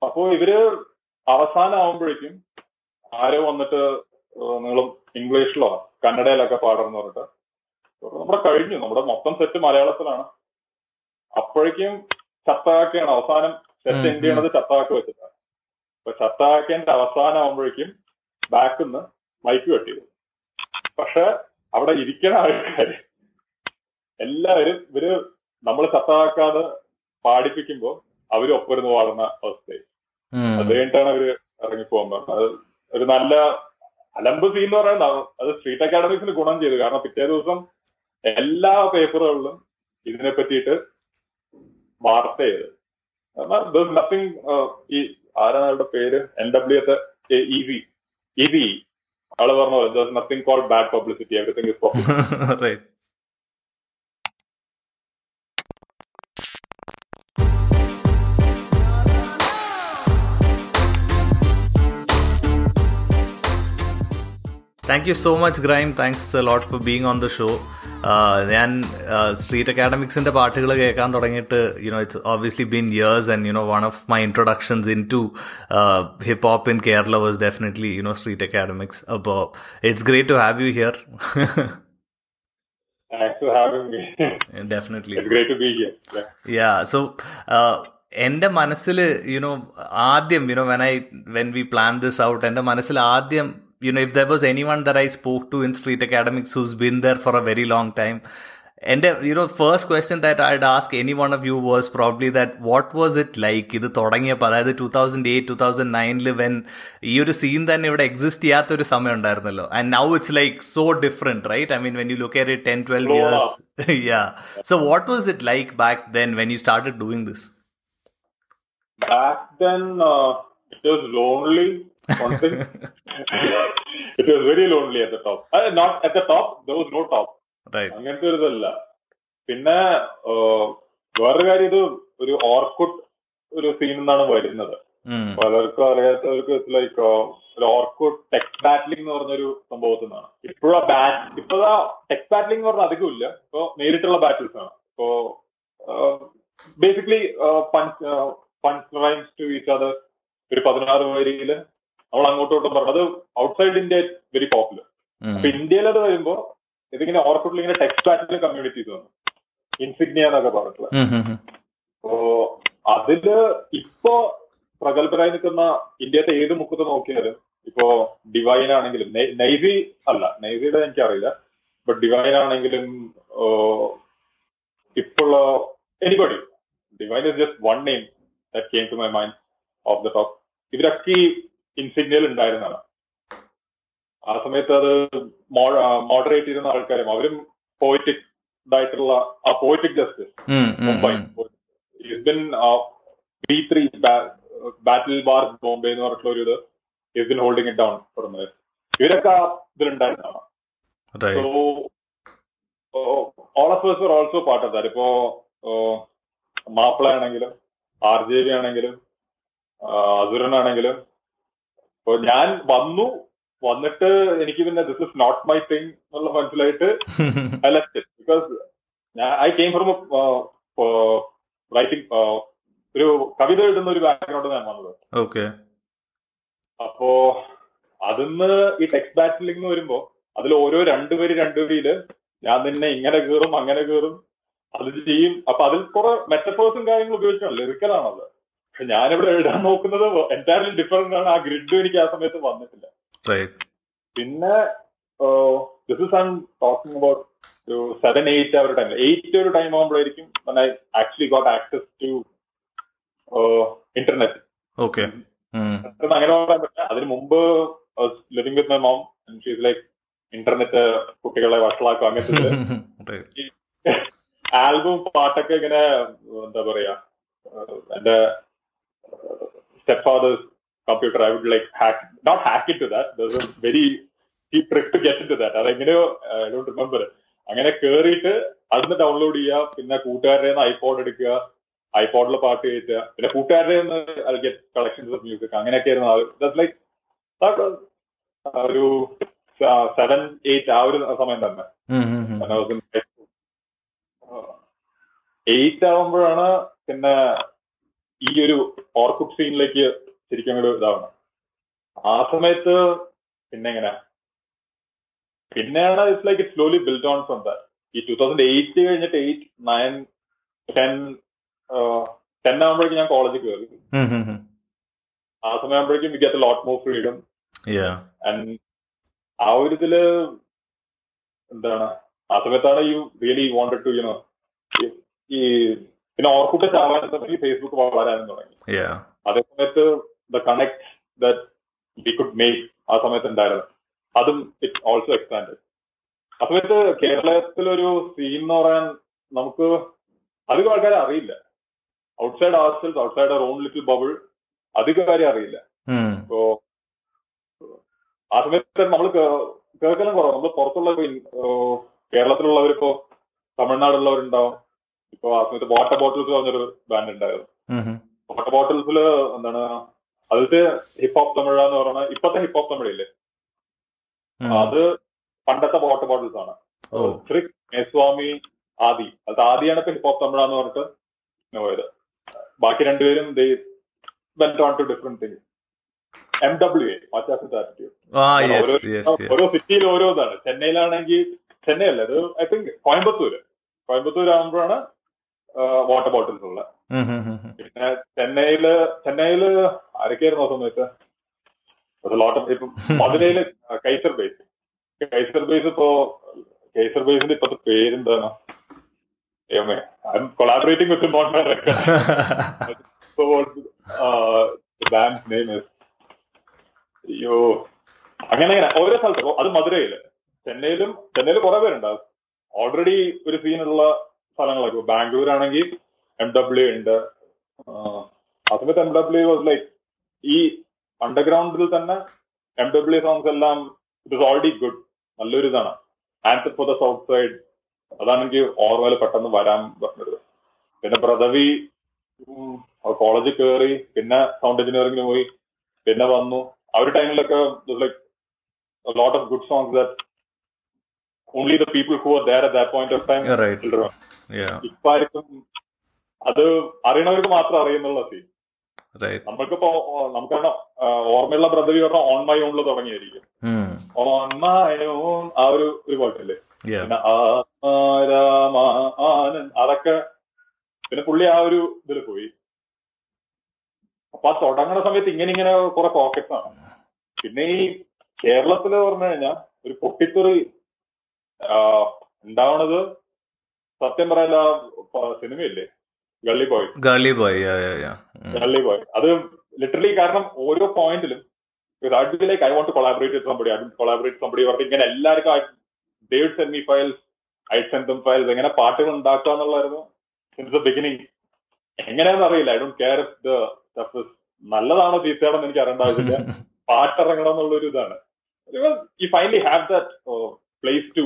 അപ്പോ ഇവര് അവസാനം ആവുമ്പോഴേക്കും ആരോ വന്നിട്ട് നിങ്ങൾ ഇംഗ്ലീഷിലോ കന്നഡയിലൊക്കെ പാടണം പറഞ്ഞിട്ട് നമ്മുടെ കഴിഞ്ഞു നമ്മുടെ മൊത്തം സെറ്റ് മലയാളത്തിലാണ് അപ്പോഴേക്കും ചത്താക്കയാണ് അവസാനം സെറ്റ് എൻഡ് ചെയ്യണത് ചത്താക്ക വെച്ചിട്ടാണ് അപ്പൊ ചത്താക്കേന്റെ അവസാനം ആവുമ്പോഴേക്കും ബാക്കിൽ നിന്ന് മൈക്ക് കെട്ടിയത് പക്ഷെ അവിടെ ഇരിക്കുന്ന ആൾക്കാര് എല്ലാവരും ഇവര് നമ്മൾ ചത്താക്കാതെ പാടിപ്പിക്കുമ്പോ അവര് ഒപ്പരുന്ന് പാടുന്ന അവസ്ഥയായി അത് കഴിഞ്ഞിട്ടാണ് അവര് ഇറങ്ങിപ്പോകാൻ പറഞ്ഞത് അത് ഒരു നല്ല അലമ്പ് സീൻ എന്ന് പറയുന്നത് അത് സ്ട്രീറ്റ് അക്കാഡമിക്സിന് ഗുണം ചെയ്തു കാരണം പിറ്റേ ദിവസം എല്ലാ പേപ്പറുകളിലും ഇതിനെ പറ്റിയിട്ട് വാർത്ത ചെയ്ത് നത്തിങ് ഈ ആരാണ് അവരുടെ പേര് എൻ ഡബ്ല്യു എത്തെ ഇവി ഇവി ആള് പറഞ്ഞു nothing call bad publicity everything is right thank you so much grime thanks lot for being on the show ഞാൻ സ്ട്രീറ്റ് അക്കാഡമിക്സിന്റെ പാട്ടുകൾ കേൾക്കാൻ തുടങ്ങിയിട്ട് you know it's obviously been years and you know one of my introductions in to hip hop in Kerala was definitely you know Street Academics അപ്പോൾ it's great to have you here definitely yeah so എന്റെ മനസ്സിൽ you know ആദ്യം you know when I when V plan this out എന്റെ മനസ്സിൽ ആദ്യം you know, if there was anyone that I spoke to in Street Academics who's been there for a very long time, and you know, first question that I'd ask any one of you was probably that what was it like? ഇത് തുടങ്ങിയപ്പോൾ അതായത് two thousand eight two thousand നയനില് when ഈ ഒരു scene തന്നെ ഇവിടെ exist ചെയ്യാത്ത ഒരു സമയം ഉണ്ടായിരുന്നല്ലോ and now it's like so different right I mean when you look at it ten twelve years yeah so what was it like back then when you started doing this Back then, uh, it was lonely. One thing. it was very lonely at the top. Uh, not at the top, there was no top. അങ്ങനത്തെ ഒരു ഇതല്ല പിന്നെ വേറൊരു കാര്യം ഇത് ഒരു ഓർക്കുഡ് ഒരു scene നിന്നാണ് വരുന്നത് പലർക്കും അറിയാത്തവർക്ക് ലൈക്ക് ഒരു ഓർക്കുഡ് ടെക്സ് ബാറ്റ്ലിംഗ് എന്ന് പറഞ്ഞൊരു സംഭവത്തിൽ നിന്നാണ് ഇപ്പോഴാ ബാറ്റ് ഇപ്പോഴാ ടെക്സ് ബാറ്റ്ലിംഗ് എന്ന് പറഞ്ഞാൽ അധികം ഇല്ല ഇപ്പൊ നേരിട്ടുള്ള ബാറ്റിൽസ് ആണ് ഇപ്പോ basically punch punch rhymes to each other ഒരു പതിനാറ് വരിയില് നമ്മൾ അങ്ങോട്ടും പറഞ്ഞു അത് ഔട്ട്സൈഡ് ഇന്ത്യ വെരി പോപ്പുലർ അപ്പൊ ഇന്ത്യയിൽ അത് വരുമ്പോ ഇതിങ്ങനെ ഓർക്കുട്ടിൽ ഇങ്ങനെ ടെക്സ്റ്റ് ബാറ്റിൽ കമ്മ്യൂണിറ്റീസ് വന്നു ഇൻസിഗ്നിയ എന്നൊക്കെ പറഞ്ഞിട്ടുള്ളത് അപ്പോ അതില് ഇപ്പോ പ്രഗത്ഭരായി നിൽക്കുന്ന ഇന്ത്യത്തെ ഏത് മുഖത്ത് നോക്കിയാലും ഇപ്പോ ഡിവൈൻ ആണെങ്കിലും നൈസി അല്ല നൈസിയുടെ എനിക്കറിയില്ല ബട്ട് ഡിവൈൻ ആണെങ്കിലും ഇപ്പോഴുള്ള anybody Divine is just one name that came to my mind of the top ഇവരൊക്കെ ഇൻസിഗ്നിയൽ ഉണ്ടായിരുന്നതാണ് ആ സമയത്ത് അത് മോഡറേറ്റ് ചെയ്യുന്ന ആൾക്കാരും അവരും പോയിറ്റിക് ഇതായിട്ടുള്ള ആ പോയിറ്റിക് ജസ്റ്റിസ് മുംബൈ ബിൻ B three battle bar Bombay എന്ന് പറഞ്ഞിട്ടുള്ള ഒരു ഇത് is been holding it down പറഞ്ഞത് ഇവരൊക്കെ ഇതിലുണ്ടായിരുന്നതാണ് so all of us were also part of that ഇപ്പോ മാപ്പിള ആണെങ്കിലും ആർ ജെ ബി ആണെങ്കിലും അസുരനാണെങ്കിലും ഇപ്പൊ ഞാൻ വന്നു വന്നിട്ട് എനിക്ക് പിന്നെ this is not my thing എന്നുള്ള മനസ്സിലായിട്ട് I left because I came from writing ഒരു കവിത എഴുതുന്ന ഒരു ബാക്ക്ഗ്രൗണ്ട് ഞാൻ വന്നത് ഓക്കെ അപ്പോ അതിന്ന് ഈ ടെക്സ്റ്റ് ബാറ്റിലിംഗ് വരുമ്പോ അതിൽ ഓരോ രണ്ടുപേര് രണ്ടുപേരില് ഞാൻ നിന്നെ ഇങ്ങനെ കീറും അങ്ങനെ കീറും അത് ചെയ്യും അപ്പൊ അതിൽ കുറെ മെറ്റഫേഴ്സും കാര്യങ്ങളും ഉപയോഗിച്ചാണ് ലിറിക്കലാണത് പക്ഷെ ഞാനിവിടെ എഴുതാൻ നോക്കുന്നത് എൻറ്റയർലി ഡിഫറെന്റ് ആണ് ആ ഗ്രിഡും എനിക്ക് ആ സമയത്ത് വന്നിട്ടില്ല പിന്നെ this is I'm talking about ഒരു സെവൻ എയ്റ്റ് ആ ഒരു ടൈം എയ്റ്റ് ഒരു ടൈം ആകുമ്പോഴായിരിക്കും I actually got access to internet okay അങ്ങനെ പറയാൻ പറ്റില്ല അതിന് മുമ്പ് living with my mom she's like internet കുട്ടികളെ വഷളാക്കും അങ്ങനത്തെ ആൽബം പാട്ടൊക്കെ ഇങ്ങനെ എന്താ പറയാ എന്റെ step father's computer, I would like hack, not hack into that. There's a very deep trick to get into that. അതെങ്ങനെയോ ഐ ഡോണ്ട് റിമെമ്പർ അങ്ങനെ കേറിയിട്ട് അതിന് ഡൗൺലോഡ് ചെയ്യുക പിന്നെ കൂട്ടുകാരുടെ നിന്ന് ഐപോഡ് എടുക്കുക ഐപോഡിൽ പാട്ട് കയറ്റുക പിന്നെ കൂട്ടുകാരുടെ നിന്ന് ഗെറ്റ് കളക്ഷൻസ് ഓഫ് മ്യൂസിക് അങ്ങനെയൊക്കെയായിരുന്നു ലൈക്ക് ഒരു സെവൻ എയ്റ്റ് ആ ഒരു സമയം തന്നെ എയ്റ്റ് ആവുമ്പോഴാണ് പിന്നെ ഈ ഒരു ഓർക്കുഡ് സീനിലേക്ക് ശരിക്കും ഒരു ഇതാണ് ആ സമയത്ത് പിന്നെ എങ്ങനെ പിന്നെയാണ് it's like it slowly build on from that ഈ ടൂ തൗസൻഡ് എയ്റ്റ് കഴിഞ്ഞിട്ട് എയ്റ്റ് നയൻ ടെൻ ടെൻ ആകുമ്പോഴേക്കും ഞാൻ കോളേജിൽ കയറി ആ സമയമാകുമ്പോഴേക്കും we get lot more freedom and ആ ഒരു ഇതില് എന്താണ് ആ സമയത്താണ് you really wanted to you know ഈ പിന്നെ ഓർക്കുട്ട് ചാവാൻ തുടങ്ങി ഫേസ്ബുക്ക് വളരാനും തുടങ്ങി അതേ സമയത്ത് the connect that we could make ആ സമയത്ത് ഉണ്ടായിരുന്നു അതും ഇറ്റ് ഓൾസോ എക്സ്പാൻഡ് ആ സമയത്ത് കേരളത്തിലൊരു സീൻ എന്ന് പറയാൻ നമുക്ക് അധികം ആൾക്കാരെ അറിയില്ല ഔട്ട്സൈഡ് ആർസ്റ്റൽസ് outside our own little bubble അധികം കാര്യം അറിയില്ല ഇപ്പോ ആ സമയത്ത് നമ്മൾ കേൾക്കലും കുറവ് നമ്മൾ പുറത്തുള്ള കേരളത്തിലുള്ളവരിപ്പോ തമിഴ്നാടുള്ളവരുണ്ടാവും ഇപ്പൊ ആ സമയത്ത് വാട്ടർ ബോട്ടിൽസ് പറഞ്ഞൊരു ബാൻഡ് ഉണ്ടായിരുന്നു വാട്ടർ ബോട്ടിൽസിൽ എന്താണ് അതിലത്തെ ഹിപ്പ് ഹോപ്പ് തമിഴ എന്ന് പറയുന്നത് ഇപ്പത്തെ ഹിപ്പ് ഹോപ്പ് തമിഴില്ലേ അത് പണ്ടത്തെ വാട്ടർ ബോട്ടിൽസ് ആണ് ശ്രീ മേസ്വാമി ആദി അത് ആദിയാണ് ഇപ്പൊ ഹിപ്പ് ഹോപ്പ് തമിഴ എന്ന് പറഞ്ഞിട്ട് പോയത് ബാക്കി രണ്ടുപേരും went on to different things M W A വാച്ചാസിന്റെ ആറ്റിറ്റ്യൂഡ് ഓരോ സിറ്റിയിൽ ഓരോ ഇതാണ് ചെന്നൈയിലാണെങ്കിൽ ചെന്നൈ അല്ല ഇത് ഐ തിങ്ക് കോയമ്പത്തൂര് കോയമ്പത്തൂർ ആകുമ്പോഴാണ് വാട്ടർ ബോട്ടിൽസ് ഉള്ളത് പിന്നെ ചെന്നൈയില് ചെന്നൈയില് ആരൊക്കെയായിരുന്നു ആ സമയത്ത് ലോട്ട് ഓഫ് ഇപ്പം മധുരയില് കൈസർ ബേസ് കൈസർ ബേസ് ഇപ്പോ കൈസർ ബേസിന്റെ ഇപ്പത്തെ പേരെന്താണ് collaborating with not my band name അയ്യോ അങ്ങനെ അങ്ങനെ ഓരോ സ്ഥലത്തും അത് മധുരയില് ചെന്നൈയിലും ചെന്നൈയിൽ കുറെ പേരുണ്ടാവും ഓൾറെഡി ഒരു സീനുള്ള സ്ഥലങ്ങളൊക്കെ ബാംഗ്ലൂർ ആണെങ്കിൽ എം ഡബ്ല്യു ഉണ്ട് ആ സമയത്ത് എം ഡബ്ല്യു വാസ് ലൈക്ക് ഈ അണ്ടർഗ്രൗണ്ടിൽ തന്നെ എം ഡബ്ല്യു സോങ്സ് എല്ലാം ഇറ്റ് ഇസ് ഓൾറെഡി ഗുഡ് നല്ലൊരു ഇതാണ് answer for the south side അതാണെങ്കിൽ ഓർവൽ പെട്ടെന്ന് വരാൻ പറഞ്ഞത് പിന്നെ ബ്രദവി കോളേജിൽ കയറി പിന്നെ സൗണ്ട് എഞ്ചിനീയറിംഗിന് പോയി പിന്നെ വന്നു ആ ഒരു ടൈമിലൊക്കെ like lot of good songs that only the people who are there at that point of time ഇപ്പൊ ആർക്കും അത് അറിയണവർക്ക് മാത്രം അറിയുന്നുള്ള സീൻ നമ്മൾക്കിപ്പോ നമുക്കാണ് ഓർമ്മയുള്ള ബ്രദവി പറഞ്ഞ ഓൺ മൈ ഓണിൽ തുടങ്ങിയായിരിക്കും ഓൺ മൈ ഓൺ ആ ഒരു ഒരു പാട്ടല്ലേ പിന്നെ ആനന്ദ് അതൊക്കെ പിന്നെ പുള്ളി ആ ഒരു ഇതിൽ പോയി അപ്പൊ ആ തുടങ്ങുന്ന സമയത്ത് ഇങ്ങനെ ഇങ്ങനെ കുറെ പോക്കറ്റ്സ് ആണ് പിന്നെ ഈ കേരളത്തില് പറഞ്ഞു കഴിഞ്ഞാൽ ഒരു പൊട്ടിത്തെറി ഉണ്ടാവണത് സത്യം പറയല സിനിമയില്ലേ ഗള്ളി ബോയ് ഗള്ളി ബോയ് ഗള്ളി ബോയ് അത് ലിറ്ററലി കാരണം ഓരോ പോയിന്റിലും like I want to collaborate with somebody I collaborate somebody പറഞ്ഞിട്ട് ഇങ്ങനെ എല്ലാവർക്കും David send me files I send files എങ്ങനെ പാട്ടുകൾ ഉണ്ടാക്കുക എന്നുള്ളായിരുന്നു സിൻസ് ദ ബിഗിനിങ് എങ്ങനെയാണെന്ന് അറിയില്ല I don't care if the stuff നല്ലതാണോ ചീത്തയാണെന്ന് എനിക്ക് അറിയേണ്ട ആവശ്യമില്ല പാട്ടിറങ്ങണം എന്നുള്ളൊരു ഇതാണ് you finally have that place to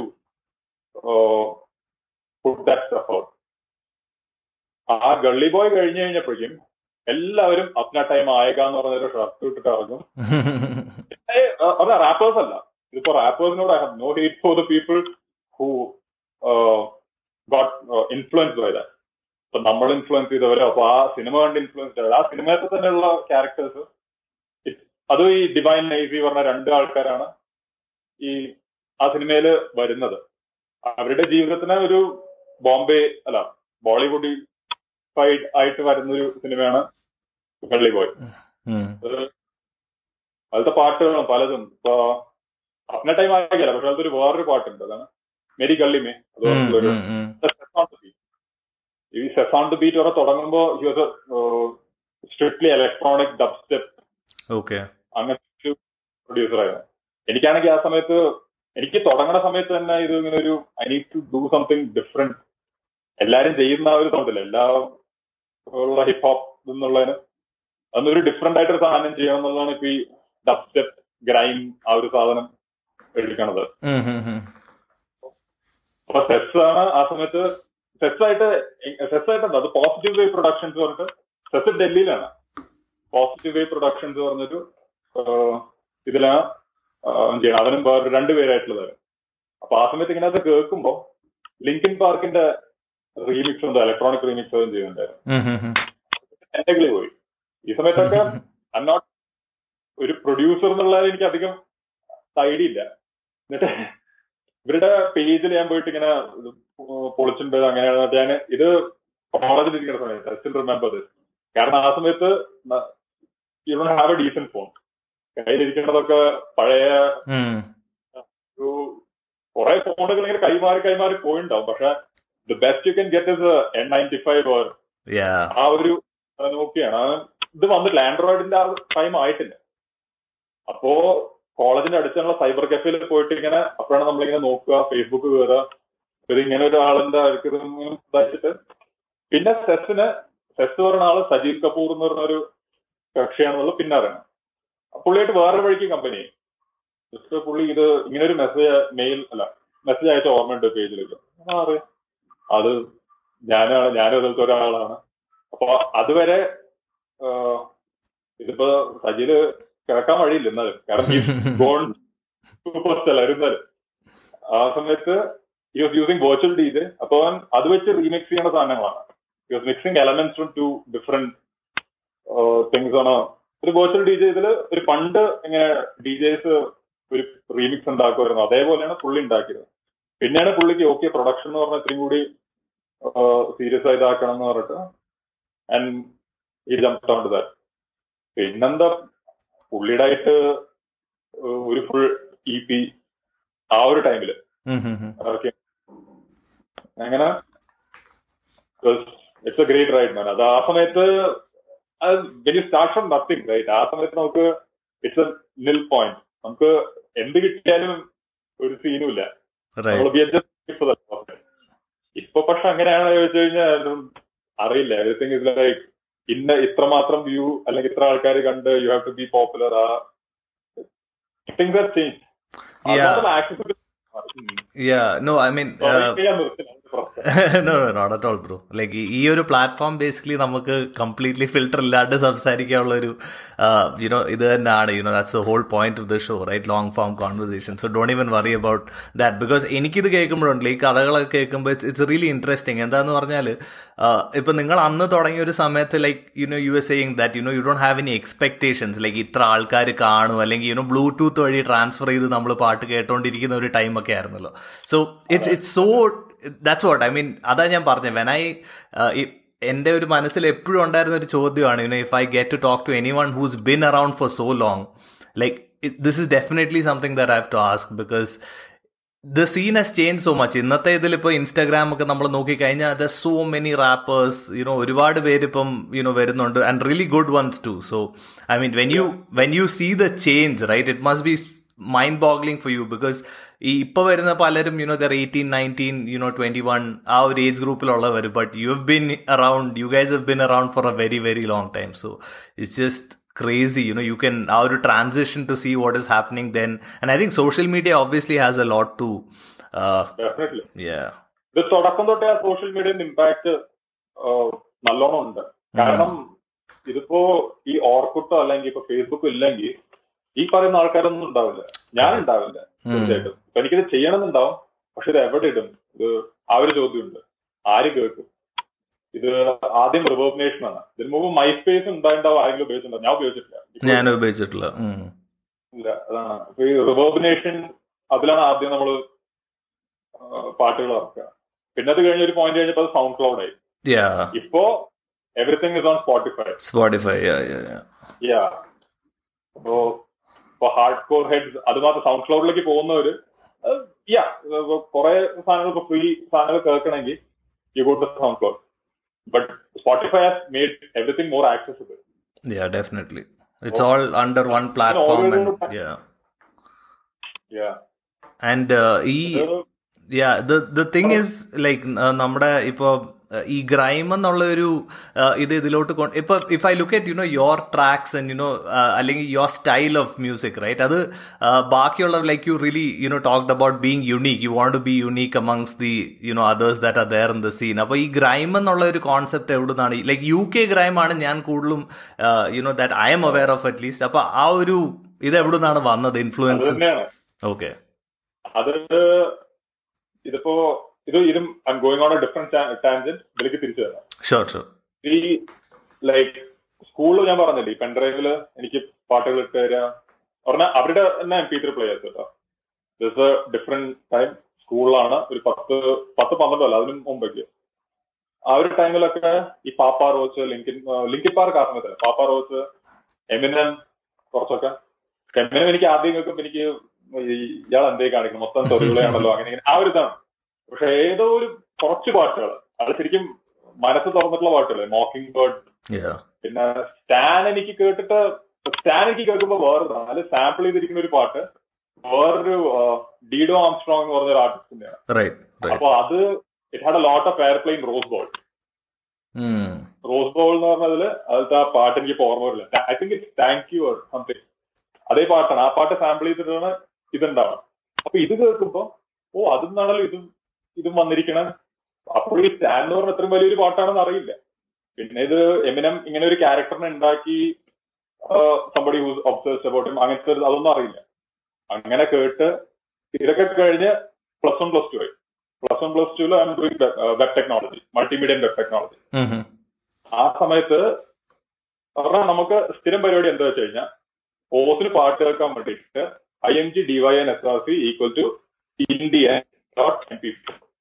put that stuff out ആ ഗള്ളി ബോയ് കഴിഞ്ഞു കഴിഞ്ഞപ്പോഴേക്കും എല്ലാവരും അപ്ന ടൈം ആയേക്ക എന്ന് പറഞ്ഞൊരു ഷർട്ട് ഇട്ടിട്ട് ഇറങ്ങും അത് റാപ്പേഴ്സ് അല്ല ഇതിപ്പോ റാപ്പേഴ്സിനോട് I have no hate for the people who got influence by that അപ്പൊ നമ്മൾ ഇൻഫ്ലുവൻസ് ചെയ്തവരോ അപ്പൊ ആ സിനിമ കണ്ട് ഇൻഫ്ലുവൻസ് ചെയ്തവർ ആ സിനിമയത്തെ തന്നെയുള്ള ക്യാരക്ടേഴ്സ് അത് ഈ ഡിവൈൻ നൈസി പറഞ്ഞ രണ്ട് ആൾക്കാരാണ് ഈ ആ സിനിമയിൽ വരുന്നത് അവരുടെ ജീവിതത്തിന് ഒരു ബോംബെ അല്ല ബോളിവുഡ് ഫൈഡ് ആയിട്ട് വരുന്ന ഒരു സിനിമയാണ് ഗള്ളി ബോയ് അതിലത്തെ പാട്ടുകളും പലതും ഇപ്പൊ അപ്ന ടൈം ആകില്ല പക്ഷെ അതൊരു വേറൊരു പാട്ടുണ്ട് അതാണ് മെരി ഗള്ളിമേ അതുപോലൊരു ഈ സെസ് ഓൺ ദ ബീറ്റ് വരെ തുടങ്ങുമ്പോ he was strictly electronic dubstep okay അങ്ങനത്തെ പ്രൊഡ്യൂസർ ആയിരുന്നു എനിക്കാണെങ്കിൽ ആ സമയത്ത് എനിക്ക് തുടങ്ങുന്ന സമയത്ത് തന്നെ ഇത് ഇങ്ങനെ ഒരു I need to do something different എല്ലാരും ചെയ്യുന്ന ആ ഒരു സൗണ്ടില്ല എല്ലാ ഉള്ള ഹിപ്പ് ഹോപ്പ് എന്നുള്ളതിന് അതൊന്നൊരു ഡിഫറെന്റ് ആയിട്ടൊരു സാധനം ചെയ്യണം എന്നുള്ളതാണ് ഇപ്പൊ ഈ ഡബ് സ്റ്റെപ്പ് ഗ്രൈം ആ ഒരു സാധനം എടുക്കണത് അപ്പൊ സെസ് ആണ് ആ സമയത്ത് സെസ് ആയിട്ട് സെസ് ആയിട്ട് എന്താ അത് പോസിറ്റീവ് വേ പ്രൊഡക്ഷൻസ് പറഞ്ഞിട്ട് സെസ് ഡൽഹിയിലാണ് പോസിറ്റീവ് വേ പ്രൊഡക്ഷൻസ് പറഞ്ഞൊരു ഇതിലാണ് ചെയ്യണം അവനും വേറെ രണ്ടുപേരായിട്ടുള്ളത് അപ്പൊ ആ സമയത്ത് ഇങ്ങനെ അത് കേൾക്കുമ്പോ ലിങ്കിൻ പാർക്കിന്റെ റീമിക്സ് ഉണ്ട് ഇലക്ട്രോണിക് റീമിക്സ് അതും ചെയ്യുന്നുണ്ടായിരുന്നു ടെക്നിക്കലി പോയി ഈ സമയത്തൊക്കെ ഐ നോട്ട് ഒരു പ്രൊഡ്യൂസർ എന്നുള്ളത് എനിക്ക് അധികം ഐഡിയ ഇല്ല എന്നിട്ട് ഇവരുടെ പേജിൽ ഞാൻ പോയിട്ട് ഇങ്ങനെ പൊളിച്ചിട്ടുണ്ട് അങ്ങനെയാണ് ഞാൻ ഇത് കോളേജിൽ ഇരിക്കുന്ന സമയത്ത് ഐ സ്റ്റിൽ റിമെമ്പർ ദിസ് കാരണം ആ സമയത്ത് you don't have a decent phone കയ്യിലിരിക്കേണ്ടതൊക്കെ പഴയ ഉം. ഒരു കുറെ ഫോണുകൾ ഇങ്ങനെ കൈമാറി കൈമാറി പോയിണ്ടാവും പക്ഷെ the best you can get is N ninety five or Yeah. ആ ഒരു ആ, നോക്കിയാണ് ആ, ഇത് വന്നിട്ടില്ല ആൻഡ്രോയിഡിന്റെ ആ ടൈം ആയിട്ടില്ല അപ്പോ കോളേജിന്റെ അടുത്തുള്ള സൈബർ കഫേയിൽ പോയിട്ട് ഇങ്ങനെ അപ്പോഴാണ് നമ്മളിങ്ങനെ നോക്കുക ഫേസ്ബുക്ക് കയറുക ഇത് ഇങ്ങനെ ഒരാളുണ്ട് അവർക്ക് ഇത് ഇങ്ങനെ ഇതാക്കിയിട്ട് പിന്നെ സെസ്സിന് സെസ് പറയുന്ന ആള് സജീവ് കപൂർ എന്ന് പറഞ്ഞ ഒരു കക്ഷിയാണെന്നുള്ളത് പിന്നെ അറിയണം പുള്ളിയായിട്ട് വേറെ വഴിക്ക് കമ്പനി ജസ്റ്റ് പുള്ളി ഇത് ഇങ്ങനെ ഒരു മെസ്സേജ് മെയിൽ അല്ല മെസ്സേജ് അയച്ച ഓർമ്മയുണ്ട് പേജിലേക്ക് ആ അറിയാം അത് ഞാനാണ് ഞാനും അതിലത്തെ ഒരാളാണ് അപ്പൊ അതുവരെ ആ, ഇതിപ്പോ സജില് കിടക്കാൻ വഴിയില്ല എന്നാലും കാരണം ഗോൺ സൂപ്പർ സ്റ്റെല്ലർ എന്നാലും ആ സമയത്ത് he was using virtual D J അപ്പൊ അവൻ അത് വെച്ച് റീമിക്സ് ചെയ്യുന്ന സാധനങ്ങളാണ് he was mixing elements from two different things ആണ് ഒരു വെർച്വൽ ഡി ജെ ഇതിൽ ഒരു പണ്ട് ഇങ്ങനെ ഡി ജെസ് ഒരു റീമിക്സ് ഉണ്ടാക്കുമായിരുന്നു അതേപോലെയാണ് പുള്ളി ഉണ്ടാക്കിയത് പിന്നെയാണ് പുള്ളിക്ക് ഓക്കെ പ്രൊഡക്ഷൻ എന്ന് പറഞ്ഞാൽ ഇത്രയും കൂടി സീരിയസ് ആയി ഇതാക്കണം എന്ന് പറഞ്ഞിട്ട് ആൻഡ് ഈ ജംപ് ഓൺ ദാറ്റ് പിന്നെന്താ പുള്ളിയുടെ ആയിട്ട് ഒരു ഫുൾ ഇ പി ആ ഒരു ടൈമില് ഉം, ഉം, ഉം. ഇറക്കി അങ്ങനെ it's a great ride man അത് ആ സമയത്ത് very start from nothing right ആ സമയത്ത് നമുക്ക് ഇറ്റ്സ് എ നിൽ പോയിന്റ് നമുക്ക് എന്ത് കിട്ടിയാലും ഒരു സീനും ഇല്ല Right. നമ്മൾ we are just waiting for that moment. ഇപ്പൊ പക്ഷെ അങ്ങനെയാണോ ചോദിച്ചു കഴിഞ്ഞാൽ അറിയില്ല എവറിങ് ഇസ് ലൈക്ക് ഇന്ന ഇത്രമാത്രം വ്യൂ അല്ലെങ്കിൽ ഇത്ര ആൾക്കാർ കണ്ട് you have to be popular ആ things are change Yeah. Accessible Yeah. No, I mean, uh, no, no, not at all, bro. Like ഈ- ഈ ഒരു പ്ലാറ്റ്ഫോം ബേസിക്കലി നമുക്ക് കംപ്ലീറ്റ്ലി ഫിൽട്ടർ ഇല്ലാണ്ട് സംസാരിക്കാനുള്ള ഒരു യുനോ ഇത് തന്നെയാണ് you know that's the whole point of the show right long form conversation so don't even worry about that because എനിക്കിത് കേൾക്കുമ്പോഴുണ്ട് ഈ കഥകളൊക്കെ കേൾക്കുമ്പോൾ ഇറ്റ്സ് ഇറ്റ്സ് റിയലി ഇൻട്രസ്റ്റിംഗ് എന്താന്ന് പറഞ്ഞാൽ ഇപ്പൊ നിങ്ങൾ അന്ന് തുടങ്ങിയ ഒരു സമയത്ത് like you know you is saying that you know you don't have any expectations like ഇത്ര ആൾക്കാർ കാണും അല്ലെങ്കിൽ യുനോ ബ്ലൂടൂത്ത് വഴി ട്രാൻസ്ഫർ ചെയ്ത് നമ്മൾ പാട്ട് കേട്ടോണ്ടിരിക്കുന്ന ഒരു ടൈമൊക്കെ ആയിരുന്നല്ലോ so it's it's so that's what I mean അതാ ഞാൻ പറഞ്ഞത് വെൻ ഐ എന്റെ ഒരു മനസ്സിൽ എപ്പോഴും ഉണ്ടായിരുന്ന ഒരു ചോദ്യമാണ് you know if I get to talk to anyone who's been around for so long like this is definitely something that I have to ask because the scene has change so much ഇന്നത്തെ ഇതിൽ ഇപ്പോൾ Instagram ഒക്കെ നമ്മൾ നോക്കിക്കഴിഞ്ഞാൽ the so many rappers you know ഒരുപാട് പേര് ഇപ്പം you know വരുന്നുണ്ട് and really good ones too so I mean when you when you see the change right it must be mind boggling for you because ഈ ഇപ്പൊ വരുന്ന പലരും you know they're eighteen nineteen you know twenty one ആ ഒരു age ഗ്രൂപ്പിലുള്ളവർ but you have been around you guys have been around for a very very long time so it's just crazy you know you can our transition to see what is happening then and i think social media obviously has a lot to uh definitely yeah ഇത് തുടക്കം തൊട്ടേ ആ social മീഡിയന്റെ impact നല്ലോണം ഉണ്ട് കാരണം ഇതിപ്പോ ഈ ഓർക്കുട്ടോ അല്ലെങ്കിൽ ഇപ്പൊ ഫേസ്ബുക്ക് ഇല്ലെങ്കിൽ ഈ പറയുന്ന ആൾക്കാരൊന്നും ഉണ്ടാവില്ല ഞാൻ ഉണ്ടാവില്ല തീർച്ചയായിട്ടും അപ്പൊ എനിക്കിത് ചെയ്യണമെന്നുണ്ടാവും പക്ഷെ ഇത് എവിടെ ഇടും ഇത് ആ ഒരു ചോദ്യമുണ്ട് ആര് കേൾക്കും ഇത് ആദ്യം റിവോഗ്നേഷൻ ആണ് ഇതിന് മുമ്പ് മൈ സ്പേസ് ഉണ്ടായിട്ടുണ്ടാവും ആരെങ്കിലും ഉപയോഗിച്ചിട്ടുണ്ടാവും ഞാൻ ഉപയോഗിച്ചിട്ടില്ല ഞാൻ ഉപയോഗിച്ചിട്ടില്ല ഉം. ഇല്ല അതാണ് അപ്പൊ ഈ റിവേർബിനേഷൻ അതിലാണ് ആദ്യം നമ്മൾ പാട്ടുകൾ ഇറക്കുക പിന്നെ അത് കഴിഞ്ഞ ഒരു പോയിന്റ് കഴിഞ്ഞപ്പോ അത് സൗണ്ട് ക്ലൗഡ് ആയി yeah ഇപ്പോ everything is on Spotify spotify yeah yeah yeah yeah അപ്പോ ഇപ്പൊ ഹാർഡ് കോർ ഹെഡ്സ് അത് മാത്രം സൗണ്ട് ക്ലൗഡിലേക്ക് പോകുന്നവര് യാ കുറെ സാധനങ്ങൾ ഇപ്പൊ ഫ്രീ സാധനങ്ങൾ കേൾക്കണമെങ്കിൽ you go to SoundCloud but Spotify has made everything more accessible yeah definitely it's all under one platform and yeah yeah and uh, ഈ yeah the the thing is like uh, നമ്മുടെ ഇപ്പൊ uh, ഈ Graeme എന്നുള്ള ഒരു uh, ഇത് ഇതിലോട്ട് കൊണ്ട് ഇപ്പൊ if I look at you know your tracks and you know അല്ലെങ്കിൽ your style of music right അത് uh, ബാക്കിയുള്ള like you really you know talked about being unique you want to be unique amongst the you know others that are there in the scene അപ്പൊ ഈ Graeme എന്നുള്ള ഒരു concept എവിടുന്നാണ് like you K Graeme ആണ് ഞാൻ കൂടുതലും you know that I am aware of at least അപ്പൊ ആ ഒരു ഇത് എവിടുന്നാണ് വന്നത് അത് ഇൻഫ്ലുവൻസ് തന്നെയാണ് ഓക്കെ അത് ഇതിപ്പോ ഇത് ഇതും I going on a different tangent ഇതിലേക്ക് തിരിച്ചു തരാം ഷുവർ ഷുവർ ഈ ലൈക്ക് സ്കൂളിൽ ഞാൻ പറഞ്ഞില്ലേ ഈ പെൻഡ്രൈവില് എനിക്ക് പാട്ടുകൾ ഇട്ട് തരിക പറഞ്ഞാൽ അവരുടെ തന്നെ എം പി ത്രീ പ്ലേയേഴ്സ് കേട്ടോ ദിസ് എ ഡിഫറെന്റ് ടൈം സ്കൂളിലാണ് ഒരു പത്ത് പത്ത് പന്ത്രണ്ടല്ല അതിനും മുമ്പേക്ക് ആ ഒരു ടൈമിലൊക്കെ ഈ പാപ്പ റോച്ച് ലിങ്കിൻ ലിങ്കിൻ പാർക്ക് ആ സമയത്ത് പാപ്പ റോച്ച് എമിനൻ കുറച്ചൊക്കെ എമിനം എനിക്ക് ആദ്യം കേൾക്കുമ്പോൾ എനിക്ക് ഈ ഇയാൾ എന്തേ കാണിക്കും മൊത്തം തൊഴിലുകളാണല്ലോ അങ്ങനെ ഇങ്ങനെ ആ ഒരു ഇതാണ് പക്ഷെ ഏതോ ഒരു കുറച്ച് പാട്ടുകൾ അത് ശരിക്കും മനസ്സ് തുറന്നിട്ടുള്ള പാട്ടുകൾ മോക്കിംഗ് ബേർഡ് പിന്നെ സ്റ്റാൻ എനിക്ക് കേട്ടിട്ട് സ്റ്റാൻ എനിക്ക് കേൾക്കുമ്പോൾ വേറൊരു അതിൽ സാമ്പിൾ ചെയ്തിരിക്കുന്ന ഒരു പാട്ട് വേറൊരു ഡീഡോ ആംസ്ട്രോങ് എന്ന് പറഞ്ഞ ഒരു ആർട്ടിസ്റ്റിന്റെയാണ് അപ്പൊ അത് it had a lot of airplane rose bowl rose bowl എന്ന് പറഞ്ഞതില് അതിലത്തെ ആ പാട്ട് എനിക്ക് ഓർമ്മ വരില്ല I think it's thank you or something അതേ പാട്ടാണ് ആ പാട്ട് സാമ്പിൾ ചെയ്തിട്ടാണ് ഇതുണ്ടാവുക അപ്പൊ ഇത് കേൾക്കുമ്പോ ഓ അതും നിന്നാണല്ലോ ഇതും ഇതും വന്നിരിക്കണ അപ്പോൾ ഈ സ്റ്റാൻ എന്ന് പറഞ്ഞ അത്രയും വലിയൊരു പാട്ടാണെന്ന് അറിയില്ല പിന്നെ ഇത് എമിനം ഇങ്ങനെ ഒരു ക്യാരക്ടറിനെ ഉണ്ടാക്കി സംബടി ഹൂസ് ഒബ്സേഴ്സ് അബൌട്ട് അങ്ങനത്തെ അതൊന്നും അറിയില്ല അങ്ങനെ കേട്ട് ഇതൊക്കെ കഴിഞ്ഞ് പ്ലസ് വൺ പ്ലസ് ടു ആയി പ്ലസ് വൺ പ്ലസ് ടുവിൽ I'm doing web technology multimedium web technology ആ സമയത്ത് പറഞ്ഞാൽ നമുക്ക് സ്ഥിരം പരിപാടി എന്താ വെച്ച് കഴിഞ്ഞാൽ ഓസിന് പാട്ട് കേൾക്കാൻ വേണ്ടിയിട്ട് I'm G D Y N S R C equal to India dot M P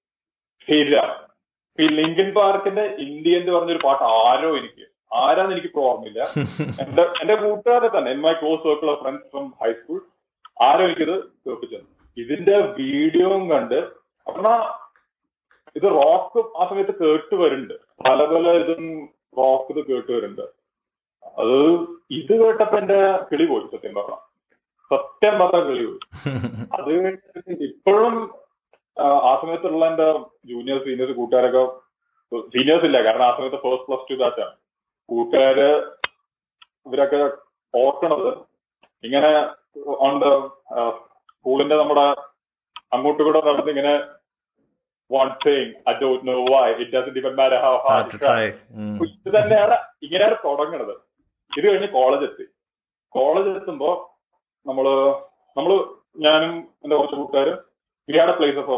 ശരിയാണ് ഈ ലിങ്കൻ പാർക്കിന്റെ ഇന്ത്യ എന്ന് പറഞ്ഞൊരു പാട്ട് ആരോ എനിക്ക് ആരാന്ന് എനിക്ക് ഇപ്പോൾ ഓർമ്മയില്ല എന്റെ എന്റെ കൂട്ടുകാരെ തന്നെ in my close circle of friends from high school ആരോ എനിക്കിത് കേൾപ്പിച്ചത് ഇതിന്റെ വീഡിയോയും കണ്ട് പറഞ്ഞാ ഇത് റോക്ക് ആ സമയത്ത് കേട്ട് വരുന്നുണ്ട് പല പല ഇതും റോക്ക് ഇത് കേട്ട് വരുന്നുണ്ട് അത് ഇത് കേട്ടപ്പോ എന്റെ കിളി പോയി സത്യം പറഞ്ഞ സത്യം പറഞ്ഞ കിളി പോയി അത് ഇപ്പോഴും ആ സമയത്തുള്ള എന്റെ ജൂനിയേഴ്സ് സീനിയേഴ്സ് കൂട്ടുകാരൊക്കെ സീനിയേഴ്സ് ഇല്ല കാരണം ആ സമയത്ത് ഫസ്റ്റ് പ്ലസ് ടു ബാച്ചാണ് കൂട്ടുകാര് ഇവരൊക്കെ ഓർക്കണത് ഇങ്ങനെ ഓൺ ദ സ്കൂളിന്റെ നമ്മുടെ അങ്ങോട്ടും കൂടെ നടന്ന് ഇങ്ങനെ one thing I don't know why it doesn't even matter how hard ഇത് തന്നെയാണ് ഇങ്ങനെയാണ് തുടങ്ങണത് ഇത് കഴിഞ്ഞ് കോളേജ് എത്തി കോളേജ് എത്തുമ്പോ നമ്മള് നമ്മള് ഞാനും എന്റെ കുറച്ച് കൂട്ടുകാരും we had a place of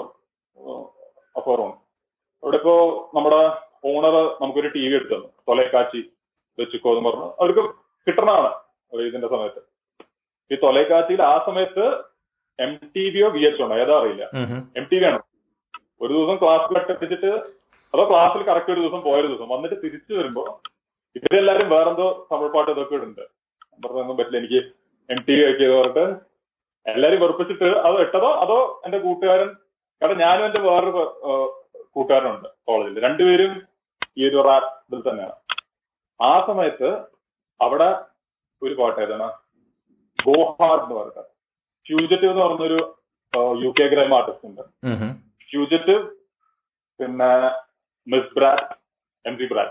of on അവിടെ ഇപ്പോ നമ്മുടെ ഓണർ നമുക്കൊരു ടി വി എടുത്തു തന്നു തൊലക്കാച്ചി വെച്ചിക്കോ എന്ന് പറഞ്ഞു അവർക്ക് കിട്ടണതാണ് ഇതിന്റെ സമയത്ത് ഈ തൊലക്കാച്ചിയിൽ ആ സമയത്ത് എം ടി വിയോ വി എച്ച് ഉണ്ടോ ഏതാ അറിയില്ല എം ടി വി ആണ് ഒരു ദിവസം ക്ലാസ്സിൽ എത്തിച്ചിട്ട് അതോ ക്ലാസ്സിൽ കറക്റ്റ് ഒരു ദിവസം പോയൊരു ദിവസം വന്നിട്ട് തിരിച്ചു വരുമ്പോ ഇവരെല്ലാരും വേറെന്തോ തമിഴ് പാട്ട് ഇതൊക്കെ ഇടുന്നുണ്ട് പറഞ്ഞൊന്നും പറ്റില്ല എനിക്ക് എം ടി വി ഒക്കെ പറഞ്ഞിട്ട് എല്ലാരും വെറുപ്പിച്ചിട്ട് അത് ഇട്ടതോ അതോ എന്റെ കൂട്ടുകാരൻ കാരണം ഞാനും എന്റെ വേറൊരു കൂട്ടുകാരനുണ്ട് കോളേജിൽ രണ്ടുപേരും ഈ ഒരു റാപ്പ് ഇതിൽ തന്നെയാണ് ആ സമയത്ത് അവിടെ ഒരു പാട്ട് ഏതാണ് ഗോഹാർഡ് എന്ന് പറഞ്ഞിട്ട് ഫ്യൂജറ്റീവ് എന്ന് പറഞ്ഞൊരു യു കെ ഗ്രൈം ആർട്ടിസ്റ്റ് ഉണ്ട് ഫ്യൂജറ്റീവ് പിന്നെ miss Brat M C Brat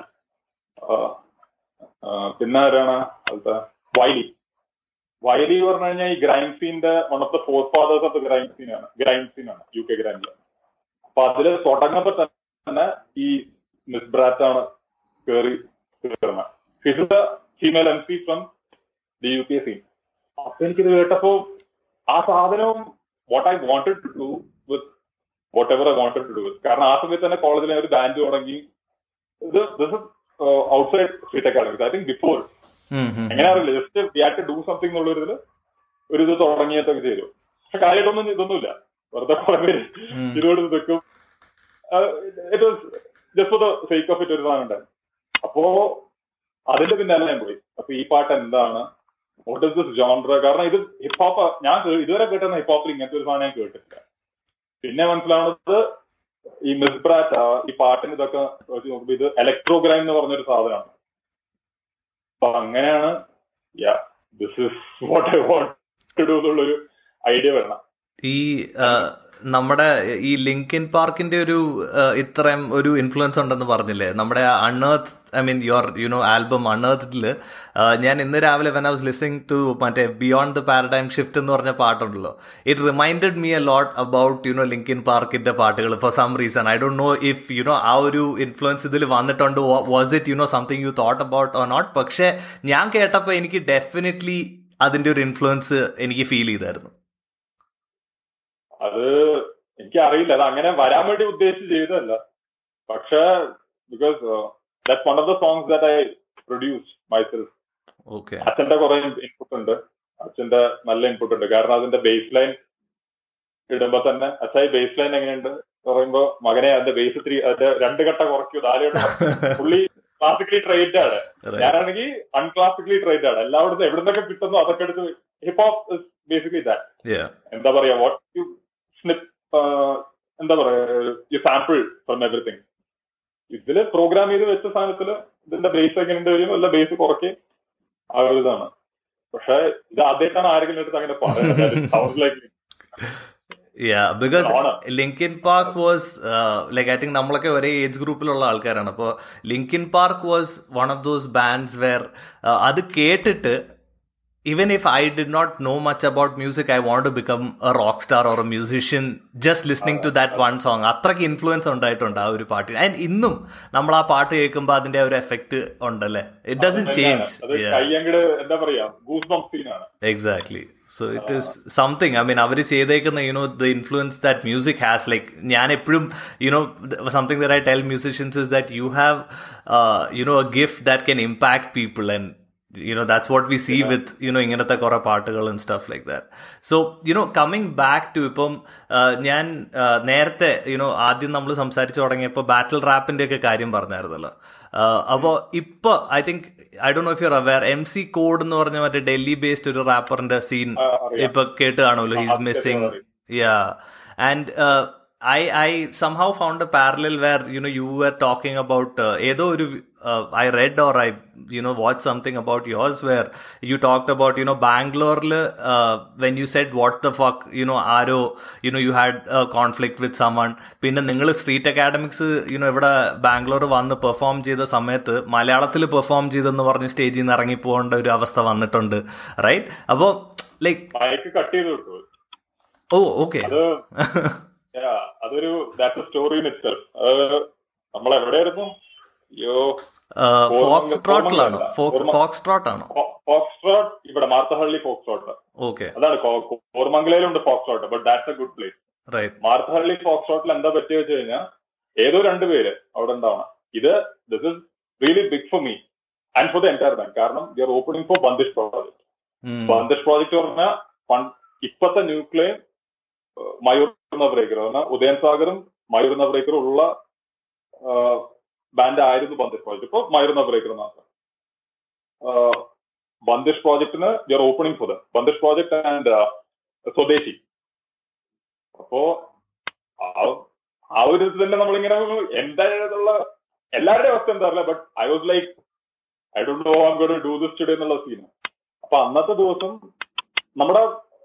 പിന്നെ ആരാണ് അവിടുത്തെ വൈലി വൈലി പറഞ്ഞു കഴിഞ്ഞാൽ ഈ ഗ്രൈം സീന്റെ one of the four fathers of the grime scene ആണ് ഗ്രൈം സീൻ ആണ് യു കെ ഗ്രൈമില് അപ്പൊ അതില് തുടങ്ങുമ്പോ തന്നെ ഈ മിസ് ബ്രാറ്റ് ആണ് കയറി കയറുന്നത് his the female M P from the U K scene അപ്പൊ എനിക്കിത് കേട്ടപ്പോ ആ സാധനവും what I wanted to do with whatever I wanted to do with കാരണം ആ സമയത്ത് തന്നെ കോളേജിൽ ഒരു ബാൻഡ് തുടങ്ങി ഇത് this outside street academics I think before എങ്ങനെ അറിയില്ല just we had to do something എന്നുള്ള ഒരു ഇതില് ഒരു ഇത് തുടങ്ങിയതൊക്കെ ചെയ്തു പക്ഷെ കാര്യമായിട്ടൊന്നും ഇതൊന്നുമില്ല വെറുതെ കുറെ പേര് ഇതിനോട് നിൽക്കും it was just for the sake of it ഒരു സാധനം ഉണ്ടായിരുന്നു അപ്പോ അതിന്റെ പിന്നാലെ ഞാൻ പോയി അപ്പൊ ഈ പാട്ട് എന്താണ് വാട്ട് ഇസ് ദിസ് ജോൺഡർ കാരണം ഇത് ഹിപ്പ് ഹോപ്പ് ഞാൻ ഇതുവരെ കേട്ടുന്ന ഹിപ്പ് ഹോപ്പിൽ ഇങ്ങനത്തെ ഒരു സാധനം ഞാൻ കേട്ടിട്ടില്ല പിന്നെ മനസ്സിലാവുന്നത് ഈ മിസ്ബ്രാറ്റ് ഈ പാട്ടിന് ഇതൊക്കെ നോക്കുമ്പോ ഇത് ഇലക്ട്രോഗ്രാം എന്ന് പറഞ്ഞൊരു സാധനമാണ് അപ്പൊ അങ്ങനെയാണ് ya this is what I want to do എന്നുള്ളൊരു ഐഡിയ വരണം ഈ നമ്മുടെ ഈ ലിങ്കിൻ പാർക്കിന്റെ ഒരു ഇത്രയും ഒരു ഇൻഫ്ലുവൻസ് ഉണ്ടെന്ന് പറഞ്ഞില്ലേ നമ്മുടെ Unearth I mean your you know album അൺഎർത്തില് ഞാൻ ഇന്ന് രാവിലെ when I was listening to മറ്റേ ബിയോണ്ട് ദ പാരഡൈം ഷിഫ്റ്റ് എന്ന് പറഞ്ഞ പാട്ടുണ്ടല്ലോ it reminded me a lot about you know Linkin പാർക്കിന്റെ പാട്ടുകൾ for some reason I don't know if you know ആ ഒരു ഇൻഫ്ലുവൻസ് ഇതിൽ വന്നിട്ടുണ്ട് was it you know something you thought about or not പക്ഷെ ഞാൻ കേട്ടപ്പോൾ എനിക്ക് ഡെഫിനറ്റ്ലി അതിന്റെ ഒരു ഇൻഫ്ലുവൻസ് എനിക്ക് ഫീൽ ചെയ്തായിരുന്നു അത് എനിക്ക് അറിയില്ല അത് അങ്ങനെ വരാൻ വേണ്ടി ഉദ്ദേശിച്ച് ചെയ്തതല്ല പക്ഷെ because that one of the songs that I produce myself okay അച്ഛന്റെ കുറെ ഇൻപുട്ട് ഉണ്ട് അച്ഛന്റെ നല്ല ഇൻപുട്ട് ഉണ്ട് കാരണം അതിന്റെ ബേസ് ലൈൻ ഇടുമ്പോ തന്നെ അച്ഛായി ബേസ് ലൈൻ എങ്ങനെയുണ്ട് പറയുമ്പോ മകനെ അതിന്റെ ബേസ് ത്രീ അതിന്റെ രണ്ട് ഘട്ട കുറയ്ക്കൂ നാല് ഘട്ടം പുള്ളി ക്ലാസിക്കലി ട്രെയിൻഡ് ആണ് ഞാനാണെങ്കിൽ അൺക്ലാസിക്കലി ട്രെയിൻഡ് ആണ് എല്ലായിടത്തും എവിടുന്നൊക്കെ കിട്ടുന്നു അതൊക്കെ എടുത്ത് ഹിപ്പ് ഹോപ്പ് ബേസിക്കലി ദാറ്റ് എന്താ പറയാ വാട്ട് യു സ്നിപ്പ് എന്താ പറയാ യു സാമ്പിൾ ഫ്രം എവറിത്തിങ് ഇതില് പ്രോഗ്രാം ചെയ്ത് വെച്ച സാധനത്തില് ഇതിന്റെ ബേസ് എങ്ങനെ വരും അല്ല ബേസ് കുറയ്ക്കുകയും ആ ഒരു ഇതാണ് പക്ഷെ ഇത് ആദ്യമായിട്ടാണ് ആരെങ്കിലും എടുത്ത് അങ്ങനെ പറയുന്നത് like ya because Linkin Park was like I think നമ്മളൊക്കെ ഒരേ ഏജ് ഗ്രൂപ്പിലുള്ള ആൾക്കാരാണ് അപ്പോൾ Linkin Park was one of those bands where അത് കേട്ടിട്ട് even if I did not know much about music, I want to become a rock star or a musician just listening to that one song. അത്രയ്ക്ക് influence ഉണ്ടായിട്ടുണ്ട് ആ ഒരു പാട്ട് and ഇന്നും നമ്മൾ ആ പാട്ട് കേൾക്കുമ്പോൾ അതിന്റെ ഒരു എഫക്ട് ഉണ്ടല്ലേ it doesn't change exactly so it is something I mean അവർ ചെയ്തേക്കുന്ന you know the influence that music has like ഞാൻ എപ്പോഴും you know something that I tell musicians is that you have you know a gift that can impact people and you know that's what we see with you know ഇങ്ങനത്തെ കുറെ പാട്ടുകൾ and stuff like that so you know coming back to ഇപ്പം ഞാൻ നേരത്തെ you know ആദ്യം നമ്മൾ സംസാരിച്ചു തുടങ്ങിയപ്പോൾ ബാറ്റിൽ റാപ്പിന്റെ ഒക്കെ കാര്യം പറഞ്ഞായിരുന്നല്ലോ അപ്പോൾ ഇപ്പൊ ഐ തിങ്ക് ഐ ഡോ know if you're aware M C Kode എന്ന് പറഞ്ഞ മറ്റേ ഡൽഹി ബേസ്ഡ് ഒരു റാപ്പറിന്റെ സീൻ ഇപ്പൊ കേട്ട് കാണുമല്ലോ he's missing ya and I I somehow found a parallel where you know you were talking about uh, either uh, I read or I you know watched something about yours where you talked about you know Bangalore uh, when you said what the fuck you know Aro you know you had a conflict with someone പിന്നെ നിങ്ങൾ street academics you know ഇവിടെ ബാംഗ്ലൂർ വന്ന് perform ചെയ്ത സമയത്ത് മലയാളത്തിൽ perform ചെയ്തെന്ന് പറഞ്ഞ് സ്റ്റേജിൽ നിന്ന് ഇറങ്ങി പോകേണ്ട ഒരു അവസ്ഥ വന്നിട്ടുണ്ട് റൈറ്റ് അപ്പോ ലൈക്ക് ഓ ഓക്കെ അതൊരു ദാറ്റ് സ്റ്റോറി ഇൻ ഇറ്റ് അത് നമ്മൾ എവിടെയായിരുന്നു അയ്യോ ഫോക്സ് ട്രോട്ടിലാണോ ഫോക്സ് ട്രോട്ട് ആണോ ഫോക്സ് ട്രോട്ട് ഇവിടെ മാർത്തഹള്ളി ഫോക്സ് ട്രോട്ട് ഓക്കെ അതാണ് കോർമംഗലയിലുണ്ട് Fox Trot but that's a good place Marathahalli Fox ട്രോട്ടിൽ എന്താ പറ്റിയ വെച്ച് കഴിഞ്ഞാൽ ഏതോ രണ്ടുപേര് അവിടെ ഉണ്ടാവണം ഇത് this is really big for me and for the entire band കാരണം we are opening for Bandish project Bandish project പറഞ്ഞാൽ ഇപ്പത്തെ ന്യൂക്ലിയർ മയൂർ എന്ന ബ്രേക്കർ പറഞ്ഞാൽ ഉദയൻ സാഗറും മയൂർ എന്ന ബ്രേക്കറും ഉള്ള ബാൻഡ് ആയിരുന്നു ബന്ദിഷ് പ്രോജക്ട് ഇപ്പൊ മയൂർ എന്ന ബ്രേക്കർ മാത്രം ബന്ദിഷ് പ്രോജക്ടിന് we are opening for the Bandish project and Swadesi അപ്പോ ആ ഒരു ഇത് തന്നെ നമ്മളിങ്ങനെ എന്തായുള്ള എല്ലാവരുടെയും അവസ്ഥ എന്താ അറിയില്ല but I was like I don't know I'm got do this today എന്നുള്ള സീന് അപ്പൊ അന്നത്തെ ദിവസം നമ്മുടെ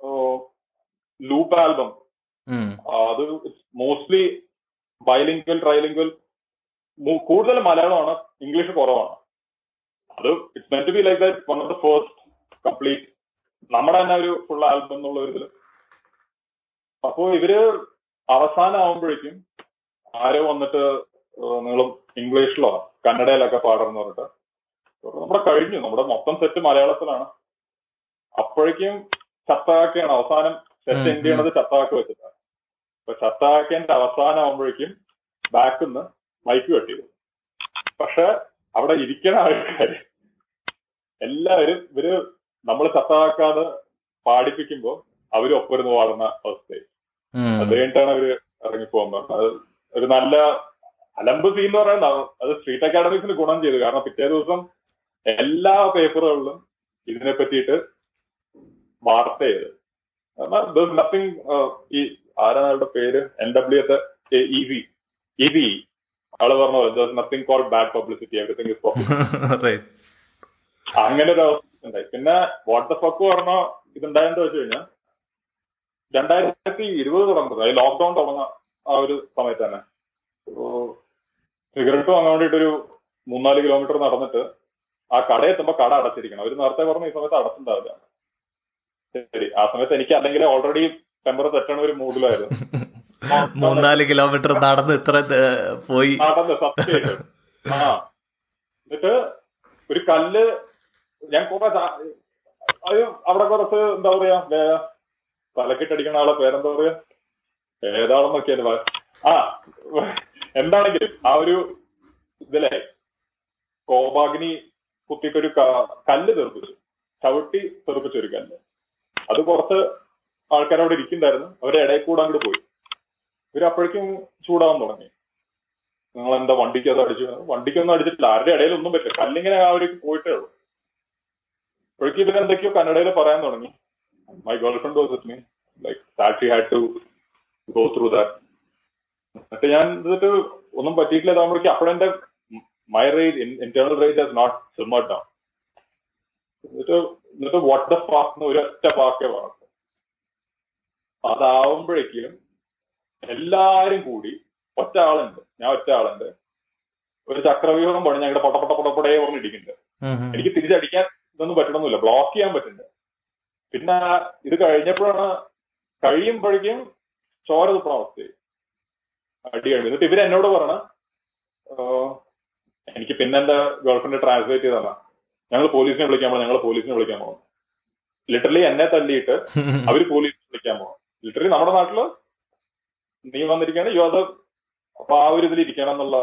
ലൂപ്പ് ആൽബം അത് മോസ്റ്റ്ലി ബൈലിംഗ്വൽ ട്രൈലിംഗ്വൽ കൂടുതൽ മലയാളമാണ് ഇംഗ്ലീഷ് കുറവാണ് അത് it's meant be like that one of the first complete നമ്മുടെ തന്നെ ഒരു ഫുൾ ആൽബം എന്നുള്ള ഒരു ഇതില് അപ്പോ ഇവര് അവസാനം ആവുമ്പോഴേക്കും ആരോ വന്നിട്ട് നിങ്ങൾ ഇംഗ്ലീഷിലോ കന്നഡയിലൊക്കെ പാടണം പറഞ്ഞിട്ട് നമ്മുടെ കഴിഞ്ഞു നമ്മുടെ മൊത്തം സെറ്റ് മലയാളത്തിലാണ് അപ്പോഴേക്കും ചത്താക്കയാണ് അവസാനം സെറ്റ് എൻഡ് ചെയ്യണത് ചത്താക്ക വെച്ചിട്ടാണ് അപ്പൊ ചത്താക്കേന്റെ അവസാനം ആവുമ്പോഴേക്കും ബാക്കിൽ നിന്ന് മൈക്ക് വെട്ടിയത് പക്ഷെ അവിടെ ഇരിക്കുന്ന ആൾക്കാര് എല്ലാവരും ഇവര് നമ്മൾ ചത്താക്കാതെ പാടിപ്പിക്കുമ്പോ അവര് ഒപ്പരുന്ന് പാടുന്ന അവസ്ഥയായി അത് കഴിഞ്ഞിട്ടാണ് അവര് ഇറങ്ങിപ്പോകാൻ പറഞ്ഞത് അത് ഒരു നല്ല അലമ്പ് സീൻ എന്ന് പറയുന്നത് അത് സ്ട്രീറ്റ് അക്കാഡമിക്സിന് ഗുണം ചെയ്തു കാരണം പിറ്റേ ദിവസം എല്ലാ പേപ്പറുകളിലും ഇതിനെ പറ്റിയിട്ട് വാർത്ത ചെയ്ത് നത്തിങ് ഈ ആരാണ് അയാളുടെ പേര് N W E V E V ആള് പറഞ്ഞു nothing call bad publicity everything is അങ്ങനെ ഒരു അവസ്ഥ ഉണ്ടായി പിന്നെ വാട്ട് ദ ഫക്ക് പറഞ്ഞ ഇതുണ്ടായെന്ന് വെച്ച് കഴിഞ്ഞാൽ രണ്ടായിരത്തി ഇരുപത് തുടങ്ങുന്നത് അതായത് ലോക്ക്ഡൌൺ തുടങ്ങുന്ന ആ ഒരു സമയത്ത് തന്നെ സിഗരറ്റ് വാങ്ങാൻ വേണ്ടിയിട്ട് ഒരു മൂന്നാല് കിലോമീറ്റർ നടന്നിട്ട് ആ കട എത്തുമ്പോ കട അടച്ചിരിക്കണം അവര് നേരത്തെ പറഞ്ഞ ഈ സമയത്ത് അടച്ചിട്ടുണ്ടാവില്ല ശരി ആ സമയത്ത് എനിക്ക് അല്ലെങ്കിൽ ഓൾറെഡി ടെമ്പർ തെറ്റണ ഒരു മൂഡിലായിരുന്നു മൂന്നാല് കിലോമീറ്റർ നടന്ന് ഇത്ര പോയി നടന്ന് സത്യമായിട്ട് ആ എന്നിട്ട് ഒരു കല്ല് ഞാൻ കുറെ അത് അവിടെ കുറച്ച് എന്താ പറയാ തലക്കിട്ടടിക്കുന്ന ആളെ പേരെന്താ പറയാ ഏതാണെന്നൊക്കെയാണ് ആ എന്താണെങ്കിലും ആ ഒരു ഇതിലെ കോപാഗ്നി കുത്തിയിട്ട് ഒരു ക- കല്ല് തെറിപ്പിച്ചു ചവിട്ടി തെറിപ്പിച്ച ഒരു കല്ല് അത് കുറച്ച് ആൾക്കാർ അവിടെ ഇരിക്കുന്നുണ്ടായിരുന്നു അവരുടെ ഇടയിൽ കൂടെ അങ്ങോട്ട് പോയി ഇവര് അപ്പോഴേക്കും ചൂടാവാൻ തുടങ്ങി നിങ്ങൾ എന്താ വണ്ടിക്ക് അത് അടിച്ചു വണ്ടിക്കൊന്നും അടിച്ചിട്ടില്ല ആരുടെ ഇടയിൽ ഒന്നും പറ്റില്ല കല്ലിങ്ങനെ അവർക്ക് പോയിട്ടേ ഉള്ളൂ അപ്പോഴേക്കും ഇവര് എന്തൊക്കെയോ കന്നഡയിൽ പറയാൻ തുടങ്ങി my girlfriend was with me like that had to go through that എന്നിട്ട് ഞാൻ എന്നിട്ട് ഒന്നും പറ്റിയിട്ടില്ല ഇതാകുമ്പോഴേക്കും അപ്പോഴെന്റെ my rage internal rage has not simmer down എന്നിട്ട് എന്നിട്ട് വാട്ട് ദ പാക്ക് എന്ന് ഒരൊറ്റ പാക്കേ പറഞ്ഞു അതാവുമ്പോഴേക്കും എല്ലാരും കൂടി ഒറ്റ ആളുണ്ട് ഞാൻ ഒറ്റ ആളുണ്ട് ഒരു ചക്രവ്യൂഹം പണി ഞങ്ങളുടെ പൊട്ട പൊട്ട പൊട്ടപ്പൊടയെ പറഞ്ഞ് ഇടിക്കുന്നുണ്ട് എനിക്ക് തിരിച്ചടിക്കാൻ ഇതൊന്നും പറ്റണമെന്നില്ല ബ്ലോക്ക് ചെയ്യാൻ പറ്റുന്നുണ്ട് പിന്നെ ഇത് കഴിഞ്ഞപ്പോഴാണ് കഴിയുമ്പോഴേക്കും ചോര തുപ്പണ അവസ്ഥയായി അടി കഴിയും എന്നിട്ട് ഇവര് എന്നോട് പറഞ്ഞ എനിക്ക് പിന്നെ എന്റെ ഗേൾഫ്രണ്ട് ട്രാൻസ്ലേറ്റ് ചെയ്തതാണ് ഞങ്ങൾ പോലീസിനെ വിളിക്കാൻ പോകണം ഞങ്ങൾ പോലീസിനെ വിളിക്കാൻ പോകണം ലിറ്ററലി എന്നെ തല്ലിയിട്ട് അവര് പോലീസിനെ വിളിക്കാൻ പോകണം ലിറ്ററലി നമ്മുടെ നാട്ടില് നീ വന്നിരിക്കുകയാണ് യു അത് അപ്പൊ ആ ഒരു ഇതിൽ ഇരിക്കണം എന്നുള്ള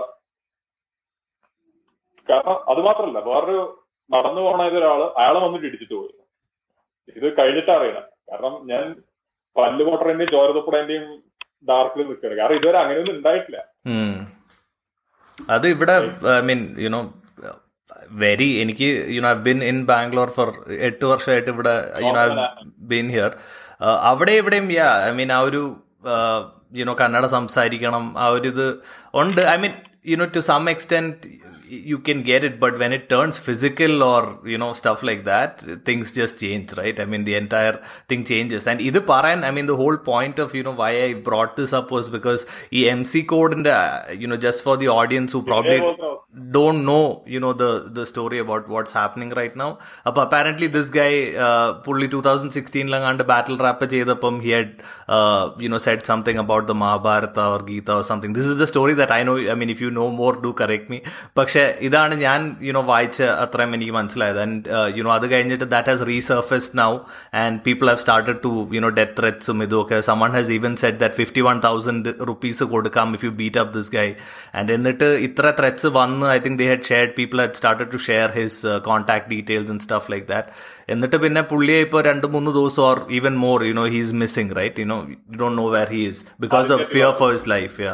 കാരണം അത് മാത്രല്ല വേറൊരു നടന്നു പോണ ഒരാള് അയാളെ വന്നിട്ട് ഇടിച്ചിട്ട് പോയി ഇത് കഴിഞ്ഞിട്ടാ അറിയണം കാരണം ഞാൻ പല്ല് പൊട്ടറിന്റെയും ചോരതുപ്പടേന്റെയും ഡാർക്കിൽ നിൽക്കുകയാണ് കാരണം ഇതുവരെ അങ്ങനെയൊന്നും ഉണ്ടായിട്ടില്ല അത് ഇവിടെ ഐ മീൻ യുനോ വെരി എനിക്ക് you know I been in Bangalore for എട്ട് വർഷമായിട്ട് ഇവിടെ യുനോ ഐ ബിൻ ഹിയർ അവിടെ ഇവിടെയും യാ ഐ മീൻ ആ ഒരു യുനോ കന്നഡ സംസാരിക്കണം ആ ഒരു ഇത് ഉണ്ട് I mean you know to some extent you can get it but when it turns physical or you know stuff like that things just change right i mean the entire thing changes and either paran i mean the whole point of you know why i brought this up was because the mc code and uh, you know just for the audience who probably don't know you know the the story about what's happening right now uh, apparently this guy uh, fully 2016 lang under battle rap ചെയ്തപ്പം he had uh, you know said something about the mahabharata or gita or something this is the story that i know i mean if you know more do correct me പക്ഷെ ഇതാണ് ഞാൻ you know വായിച്ച അത്രയും എനിക്ക് മനസ്സിലായത് and you know അത് കഴിഞ്ഞിട്ട് that has resurfaced now and people have started to you know death ത്രെറ്റ്സും ഇതുമൊക്കെ someone has even set that fifty one thousand rupees കൊടുക്കാം if you beat up this guy and എന്നിട്ട് ഇത്ര ത്രെറ്റ്സ് വന്ന് I think they had shared people had started to share his contact details and stuff like that എന്നിട്ട് പിന്നെ പുള്ളിയെ ഇപ്പോൾ രണ്ട് മൂന്ന് ദിവസം or even more you know he's missing right you know you don't know where he is because of fear for his life ya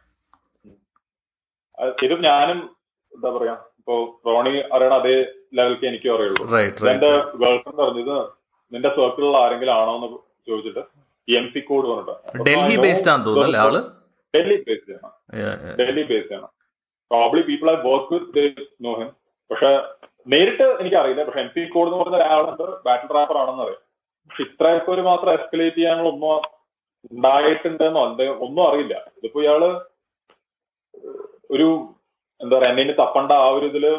ഇത് ഞാനും എന്താ പറയാ ഇപ്പൊ റോണി അറിയണ അതേ ലെവലിലേക്ക് എനിക്കും അറിയുള്ളൂ എന്റെ ഗേൾഫ്രണ്ട് പറഞ്ഞത് നിന്റെ സർക്കിളിൽ ആരെങ്കിലും ആണോ എന്ന് ചോദിച്ചിട്ട് എം സി കോഡ് പറഞ്ഞിട്ട് ഡൽഹി ബേസ്ഡ് ആണെന്ന് തോന്നുന്നു ആള് ഡൽഹി ബേസ്ഡ് ആണ് ഡൽഹി ബേസ്ഡ് ആണ് probably people I work with know him പക്ഷെ നേരിട്ട് എനിക്ക് അറിയില്ല പക്ഷെ എം പി കോഡ് എന്ന് പറഞ്ഞ ഒരാളുണ്ട് ബാറ്റിൽ റാപ്പർ ആണെന്ന് അറിയാം പക്ഷെ ഇത്രയൊക്കെ ഒരു മാത്രം എസ്കലേറ്റ് ചെയ്യാനുള്ള ഒന്നും ഉണ്ടായിട്ടുണ്ടെന്നോ എന്ത് ഒന്നും അറിയില്ല ഇതിപ്പോ ഇയാള് ഒരു എന്താ പറയാ എന്നെ തപ്പണ്ട ആ ഒരു ഇതില്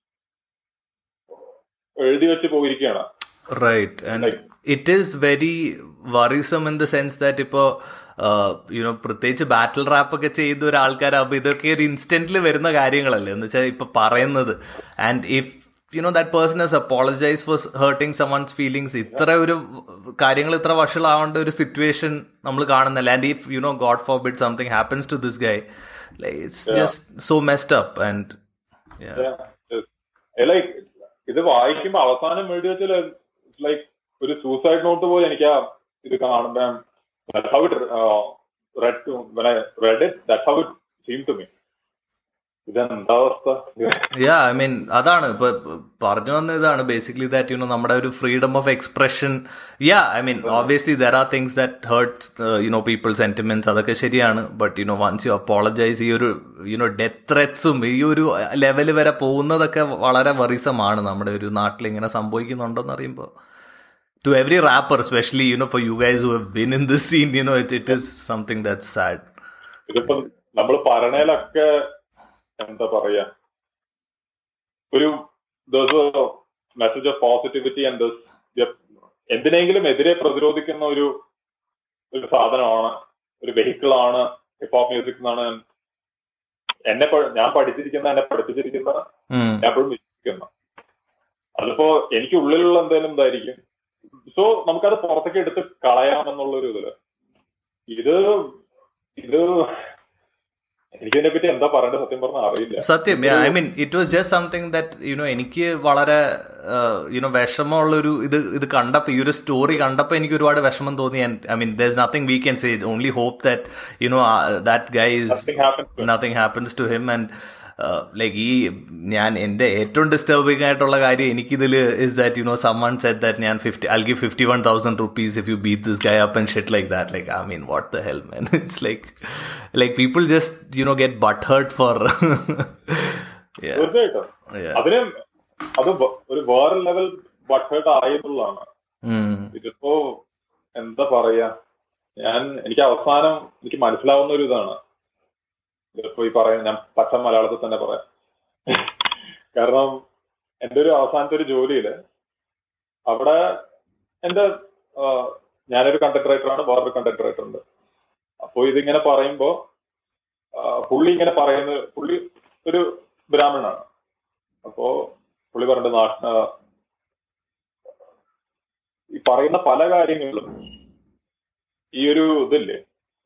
എഴുതി വെച്ച് പോയിരിക്കുകയാണ് right and it is very worrisome in the sense that ഇപ്പോ യുനോ പ്രത്യേകിച്ച് ബാറ്റിൽ റാപ്പ് ഒക്കെ ചെയ്ത ഒരാൾക്കാരാകുമ്പോൾ ഇതൊക്കെ ഒരു ഇൻസ്റ്റന്റിൽ വരുന്ന കാര്യങ്ങളല്ലേ എന്ന് വെച്ചാൽ ഇപ്പൊ പറയുന്നത് and if you know that person has apologise for hurting someone's feelings ഇത്ര ഒരു കാര്യങ്ങൾ ഇത്ര വഷളാവേണ്ട ഒരു സിറ്റുവേഷൻ നമ്മൾ കാണുന്നില്ല and if you know god forbid something happens to this guy it's just so messed up and like ഇത് വായിക്കുമ്പോ അവസാനം എഴുതി വെച്ചാൽ ലൈക്ക് ഒരു സൂസൈഡ് നോട്ട് പോലെ എനിക്ക് ആ ഇത് കാണുമ്പോ that's how it uh, read to when I read it. That's how it seemed to me. ഇതെന്താ അവസ്ഥ യാ ഐ മീൻ അതാണ് ഇപ്പൊ പറഞ്ഞു വന്ന ഇതാണ് ബേസിക്കലി ദാറ്റ് യുനോ നമ്മുടെ ഒരു freedom of expression ya I mean obviously there are things that hurts you know people sentiments അതൊക്കെ ശരിയാണ് but you know once you apologise ഈ ഒരു യുനോ ഡെത്ത് ത്രെറ്റ്സും ഈ ഒരു ലെവൽ വരെ പോകുന്നതൊക്കെ വളരെ വറിസമാണ് നമ്മുടെ ഒരു നാട്ടിൽ ഇങ്ങനെ സംഭവിക്കുന്നുണ്ടെന്ന് അറിയുമ്പോൾ to every rapper, especially you know for you guys who have been in this scene, you know it, it is something that's sad. ഇതിപ്പം നമ്മൾ പറയണേലൊക്കെ എന്താ പറയാ ഒരു മെസ്സേജ് ഓഫ് പോസിറ്റിവിറ്റി ആൻഡ് എന്തിനെങ്കിലും എതിരെ പ്രതിരോധിക്കുന്ന ഒരു ഒരു സാധനമാണ് ഒരു വെഹിക്കിൾ ആണ് ഹിപ്പ് ഹോപ്പ് മ്യൂസിക് എന്നാണ് എന്നെ ഞാൻ പഠിച്ചിരിക്കുന്ന എന്നെ പഠിപ്പിച്ചിരിക്കുന്ന ഞാൻ എപ്പോഴും വിശ്വസിക്കുന്ന അതിപ്പോ എനിക്ക് ഉള്ളിലുള്ള എന്തെങ്കിലും ഇതായിരിക്കും സോ നമുക്കത് പുറത്തേക്ക് എടുത്ത് കളയാമെന്നുള്ള ഒരു ഇതില് ഇത് ഇത് എനിക്കിതിനെ പറ്റി എന്താ പറയേണ്ടത് സത്യം പറഞ്ഞാൽ അറിയില്ല സത്യം I mean it was just something that you know എനിക്ക് വളരെ യുനോ വിഷമമുള്ള ഒരു ഇത് ഇത് കണ്ടപ്പോൾ ഈ ഒരു സ്റ്റോറി കണ്ടപ്പോൾ എനിക്ക് ഒരുപാട് വിഷമം തോന്നി I mean there is nothing we can say only hope that you know that guy is Nothing happens to him. Nothing happens to him and like ഈ ഞാൻ എൻ്റെ ഏറ്റവും ഡിസ്റ്റർബിംഗ് ആയിട്ടുള്ള കാര്യം എനിക്കിതിൽ is that you know someone set that ഞാൻ fifty I give fifty one thousand rupees if you beat this guy up and shit like that like I mean what the hell man it's like like people just you know get but hurt for തീർച്ചയായിട്ടും അതിന് അത് വ- ഒരു വേറെ level but ആയി എന്നുള്ളതാണ് ഇതിപ്പോ എന്താ പറയാ ഞാൻ എനിക്ക് അവസാനം എനിക്ക് മനസ്സിലാവുന്ന ഒരു ഇതാണ് ഇതിപ്പോ ഈ പറയുന്ന ഞാൻ പച്ച മലയാളത്തിൽ തന്നെ പറയാം കാരണം എന്റെ ഒരു അവസാനത്തെ ഒരു ജോലിയില് അവിടെ എന്റെ ആ, ഞാനൊരു കണ്ടന്റ് റൈറ്ററാണ് വേറൊരു കണ്ടന്റ് റൈറ്റർ ഉണ്ട് അപ്പോ ഇതിങ്ങനെ പറയുമ്പോ ആ, പുള്ളി ഇങ്ങനെ പറയുന്ന പുള്ളി ഒരു ബ്രാഹ്മണനാണ് അപ്പോ പുള്ളി പറഞ്ഞ നാട്ട ഈ പറയുന്ന പല കാര്യങ്ങളിലും ഈ ഒരു ഇതില്ലേ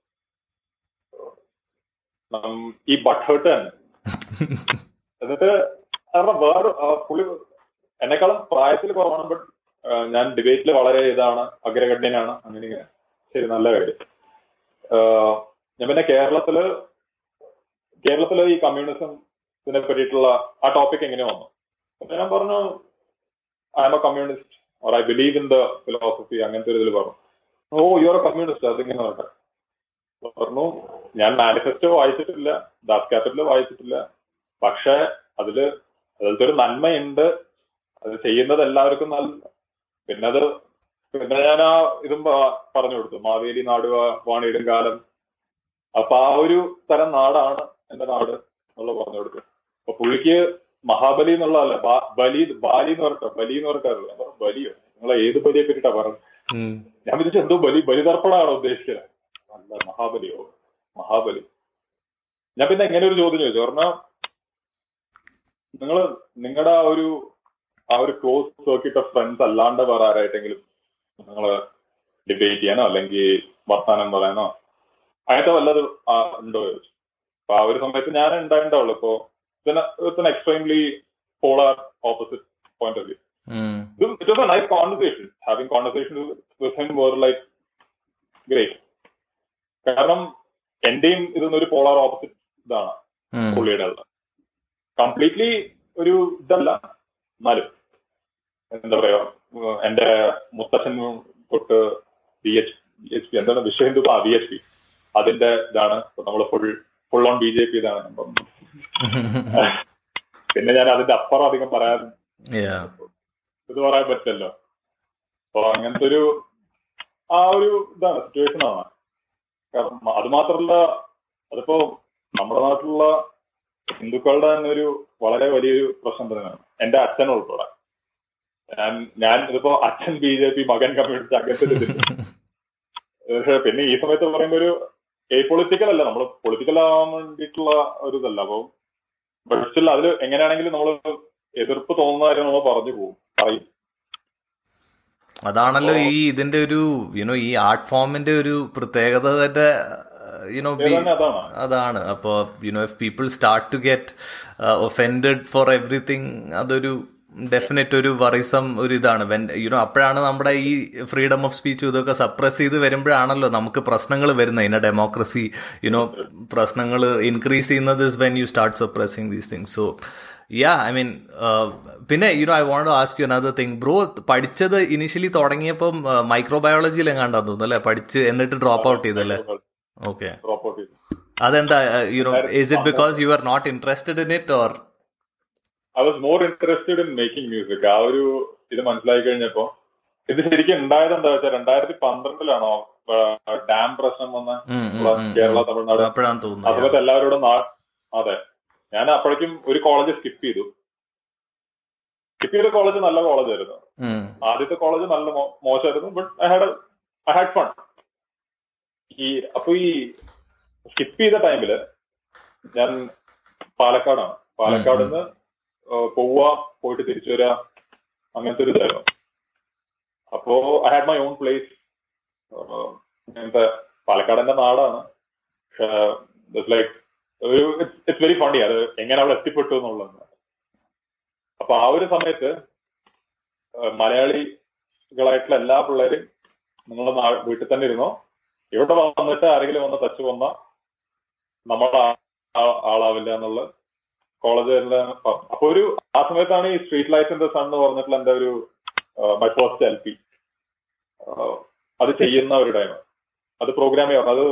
നം- ഈ ബട്ട് തന്നെ എന്നിട്ട് കാരണം വേറെ ആ, പുള്ളി എന്നെക്കാളും പ്രായത്തിൽ കുറവാണ് ബട്ട് ഞാൻ ഡിബേറ്റിൽ വളരെ ഇതാണ് അഗ്രഗണ്യനാണ് അങ്ങനെ ഇങ്ങനെ ശരി നല്ല കാര്യം ആ, ഞാൻ പിന്നെ കേരളത്തില് കേരളത്തില് ഈ കമ്മ്യൂണിസത്തിനെ പറ്റിയിട്ടുള്ള ആ ടോപ്പിക് എങ്ങനെ വന്നു അപ്പൊ ഞാൻ പറഞ്ഞു I am a communist or I believe in the philosophy അങ്ങനത്തെ ഒരു ഇതിൽ പറഞ്ഞു oh you are a communist അതിങ്ങനെ പറഞ്ഞെ. പറഞ്ഞു ഞാൻ മാനിഫെസ്റ്റോ വായിച്ചിട്ടില്ല ദാസ് ക്യാപിറ്റൽ വായിച്ചിട്ടില്ല പക്ഷെ അതില് അതിലത്തെ ഒരു നന്മയുണ്ട് അത് ചെയ്യുന്നത് എല്ലാവർക്കും നല്ല പിന്നെ അത് പിന്നെ ഞാൻ ആ ഇതും പ- പറഞ്ഞു കൊടുത്തു മാവേലി നാടുക വാണിയിടും കാലം അപ്പൊ ആ ഒരു തരം നാടാണ് എന്റെ നാട് എന്നുള്ളത് പറഞ്ഞു കൊടുത്തു അപ്പൊ പുള്ളിക്ക് മഹാബലി എന്നുള്ളതല്ല ബാ- ബലി ബാലി എന്ന് പറഞ്ഞിട്ടോ ബലി എന്ന് പറഞ്ഞിട്ടല്ലോ ഞാൻ പറഞ്ഞു, ബലിയോ നിങ്ങളെ ഏത് ബലിയെ പറ്റിട്ടാ പറഞ്ഞു ഞാൻ വിചാരിച്ചു എന്തോ ബലി ബലിതർപ്പണമാണോ ഉദ്ദേശിച്ചത് അല്ല മഹാബലിയോ മഹാബലി ഞാൻ പിന്നെ എങ്ങനെ ഒരു ചോദ്യം ചോദിച്ചു പറഞ്ഞാൽ നിങ്ങൾ നിങ്ങളുടെ ആ ഒരു ആ ഒരു ക്ലോസ് സർക്കിട്ട് ഓഫ് ഫ്രണ്ട്സ് അല്ലാണ്ട് വേറെ ആരായിട്ടെങ്കിലും നിങ്ങൾ ഡിബേറ്റ് ചെയ്യാനോ അല്ലെങ്കിൽ വർത്താനം പറയാനോ അങ്ങനത്തെ വല്ലതും ആ, ഉണ്ടോ ചോദിച്ചു അപ്പൊ ആ ഒരു സമയത്ത് ഞാൻ ഉണ്ടായിട്ടുണ്ടാവുള്ളൂ ഇപ്പോ it's extremely polar opposite point of view it was a nice conversation. Having conversations with, with him were like great. കാരണം എന്റെയും ഇതൊന്നൊരു പോളാർ ഓപ്പോസിറ്റ് ഇതാണ് പുള്ളിയുടെ ഉള്ളത് കംപ്ലീറ്റ്ലി ഒരു ഇതല്ല എന്നാലും എന്താ പറയാ ഉം, എന്റെ മുത്തച്ഛൻ തൊട്ട് B H B H P എന്താണ് വിശ്വ ഹിന്ദു ആ ബി എച്ച് പി അതിന്റെ ഇതാണ് നമ്മൾ full full on B J P ഇതാണ് അപ്പം പിന്നെ ഞാൻ അതിന്റെ അപ്പുറം അധികം പറയാൻ ഇത് പറയാൻ പറ്റില്ലല്ലോ അപ്പൊ അങ്ങനത്തെ ഒരു ആ ഒരു ഇതാണ് സിറ്റുവേഷൻ ആണ് കാരണം അത് മാത്രമല്ല അതിപ്പോ നമ്മുടെ നാട്ടിലുള്ള ഹിന്ദുക്കളുടെ തന്നെ ഒരു വളരെ വലിയൊരു പ്രശ്നം തന്നെയാണ് എന്റെ അച്ഛൻ ഉൾപ്പെടെ ഞാൻ ഞാൻ ഇതിപ്പോ അച്ഛൻ ബി ജെ പി മകൻ കമ്മ്യൂണിസ്റ്റ് അങ്ങനത്തെ ഒരു ഇതില്ല. പക്ഷേ പിന്നെ ഈ സമയത്ത് പറയുമ്പോ ഒരു എ പൊളിറ്റിക്കൽ അല്ല നമ്മൾ പൊളിറ്റിക്കൽ ആവാൻ വേണ്ടിയിട്ടുള്ള ഒരു ഇതല്ല അപ്പൊ ബട്ട് സ്റ്റിൽ അതിൽ എങ്ങനെയാണെങ്കിലും നമ്മൾ എതിർപ്പ് തോന്നുന്ന കാര്യം നമ്മൾ പറഞ്ഞു പോകും പറയും അതാണല്ലോ ഈ ഇതിന്റെ ഒരു യുനോ ഈ ആർട്ട് ഫോമിന്റെ ഒരു പ്രത്യേകത തന്നെ യുനോ ഇത് തന്നെ അതാണ് അതാണ് അപ്പോ you know if people start to get offended for everything അതൊരു ഡെഫിനറ്റ് ഒരു വറിസം ഒരു ഇതാണ് വെൻ യുനോ അപ്പോഴാണ് നമ്മുടെ ഈ ഫ്രീഡം ഓഫ് സ്പീച്ച് ഇതൊക്കെ സപ്രസ് ചെയ്ത് വരുമ്പോഴാണല്ലോ നമുക്ക് പ്രശ്നങ്ങൾ വരുന്നത് ഇന്ന ഡെമോക്രസി യുനോ പ്രശ്നങ്ങൾ ഇൻക്രീസ് ചെയ്യുന്നത് is when you start suppressing these things so ya I mean പിന്നെ you know I want ask you another thing bro പഠിച്ചത് ഇനിഷ്യലി തുടങ്ങിയപ്പം മൈക്രോബയോളജിയിൽ എങ്ങാണ്ടാന്ന് തോന്നുന്നു അല്ലേ പഠിച്ച് എന്നിട്ട് ഡ്രോപ്പ് ഔട്ട് ചെയ്തല്ലേ ഓക്കെ ഡ്രോപ്പ് ഔട്ട് ചെയ്തു അതെന്താ you know is it because you are not interested in it or I was more interested in making music ആ ഒരു ഇത് മനസ്സിലാക്കി കഴിഞ്ഞപ്പോ ഇത് ശരിക്കും ഉണ്ടായത് എന്താ വെച്ചാൽ രണ്ടായിരത്തി പന്ത്രണ്ടിലാണോ ഡാം പ്രശ്നം വന്ന കേരള തമിഴ്നാട് അപ്പോഴാണ് ആ തോന്നുന്നത് സമയത്ത് എല്ലാവരോടും നാ- അതെ ഞാൻ അപ്പോഴേക്കും ഒരു കോളേജ് സ്കിപ്പ് ചെയ്തു സ്കിപ്പ് ചെയ്ത കോളേജ് നല്ല കോളേജ് ആയിരുന്നു ഉം. ആദ്യത്തെ കോളേജ് നല്ല മോ- മോശമായിരുന്നു but I had I had fun ഈ അപ്പൊ ഈ സ്കിപ്പ് ചെയ്ത ടൈമില് ഞാൻ പാലക്കാടാണ് പാലക്കാട് നിന്ന് പോവുക പോയിട്ട് തിരിച്ചു വരിക അങ്ങനത്തെ ഒരു ഇതായിരുന്നു അപ്പോ I had my own place ഇങ്ങനത്തെ പാലക്കാട് എന്റെ നാടാണ് ലൈക്ക് ഒരു ഇറ്റ്സ് വെരി ഫണ്ടി അത് എങ്ങനെ അവിടെ എത്തിപ്പെട്ടു എന്നുള്ളത് അപ്പൊ ആ ഒരു സമയത്ത് മലയാളികളായിട്ടുള്ള എല്ലാ പിള്ളേരും നിങ്ങളുടെ വീട്ടിൽ തന്നെ ഇരുന്നോ ഇവിടെ വന്നിട്ട് ആരെങ്കിലും വന്ന് ടച്ച് വന്ന നമ്മളെ ആളാവില്ല എന്നുള്ള കോളേജ് അപ്പൊ ഒരു ആ സമയത്താണ് ഈ street light in the sun എന്ന് പറഞ്ഞിട്ടുള്ള എന്റെ ഒരു മൈ ഫസ്റ്റ് എൽ പി അത് ചെയ്യുന്ന ഒരു ടൈം അത് പ്രോഗ്രാം ചെയ്യണം അത്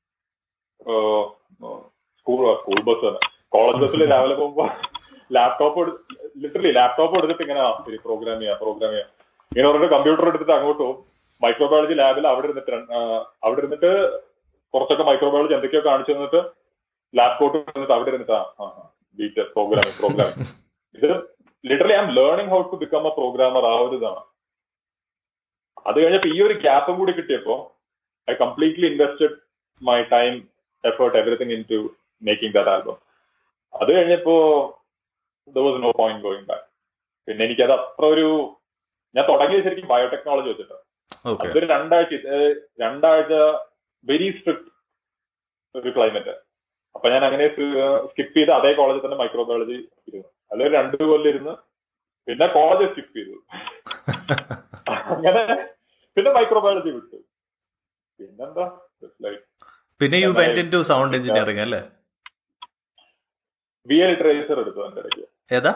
സ്കൂൾ സ്കൂൾ ബസ് തന്നെ കോളേജ് ബസ്സിൽ രാവിലെ പോകുമ്പോ ലാപ്ടോപ്പ് ലിറ്ററലി ലാപ്ടോപ്പ് എടുത്തിട്ട് ഇങ്ങനെ ശരി പ്രോഗ്രാം ചെയ്യാം പ്രോഗ്രാം ചെയ്യാം ഇങ്ങനെ പറഞ്ഞിട്ട് കമ്പ്യൂട്ടർ എടുത്തിട്ട് അങ്ങോട്ട് പോകും മൈക്രോബയോളജി ലാബിൽ അവിടെ ഇരുന്നിട്ട് അവിടെ ഇരുന്നിട്ട് കുറച്ചൊക്കെ മൈക്രോബയോളജി എന്തൊക്കെയോ കാണിച്ചു തന്നിട്ട് ലാപ്ടോപ്പ് ഇരുന്നിട്ട് അവിടെ ഇരുന്നിട്ട് ആ ബീറ്റ് പ്രോഗ്രാമിംഗ് പ്രോഗ്രാമിംഗ് ഇത് literally I am learning how to become a programmer ആ ഒരു ഇതാണ് അത് കഴിഞ്ഞപ്പോ ഈ ഒരു ഗ്യാപ്പും കൂടി കിട്ടിയപ്പോ I completely invested my time effort everything into making that album അത് കഴിഞ്ഞപ്പോ there was no point going back പിന്നെ എനിക്കത് അത്ര ഒരു ഞാൻ തുടങ്ങിയത് ശരിക്കും ബയോടെക്നോളജി വെച്ചിട്ട് അതൊരു രണ്ടാഴ്ച രണ്ടാഴ്ച വെരി സ്ട്രിക്ട് ഒരു ക്ലൈമറ്റ് അപ്പൊ ഞാൻ അങ്ങനെ സ്കിപ്പ് ചെയ്ത് അതേ കോളേജിൽ തന്നെ മൈക്രോബയോളജി ഇരുന്നു അല്ലെങ്കിൽ രണ്ടു കൊല്ലം ഇരുന്ന് പിന്നെ കോളേജ് സ്കിപ്പ് ചെയ്തു അങ്ങനെ പിന്നെ മൈക്രോബയോളജി വിട്ടു പിന്നെന്താ പിന്നെ you went into sound engineering അല്ലേ ബി എ ലിറ്ററേച്ചർ എടുത്തു എന്റെ ഇടയ്ക്ക് ഏതാ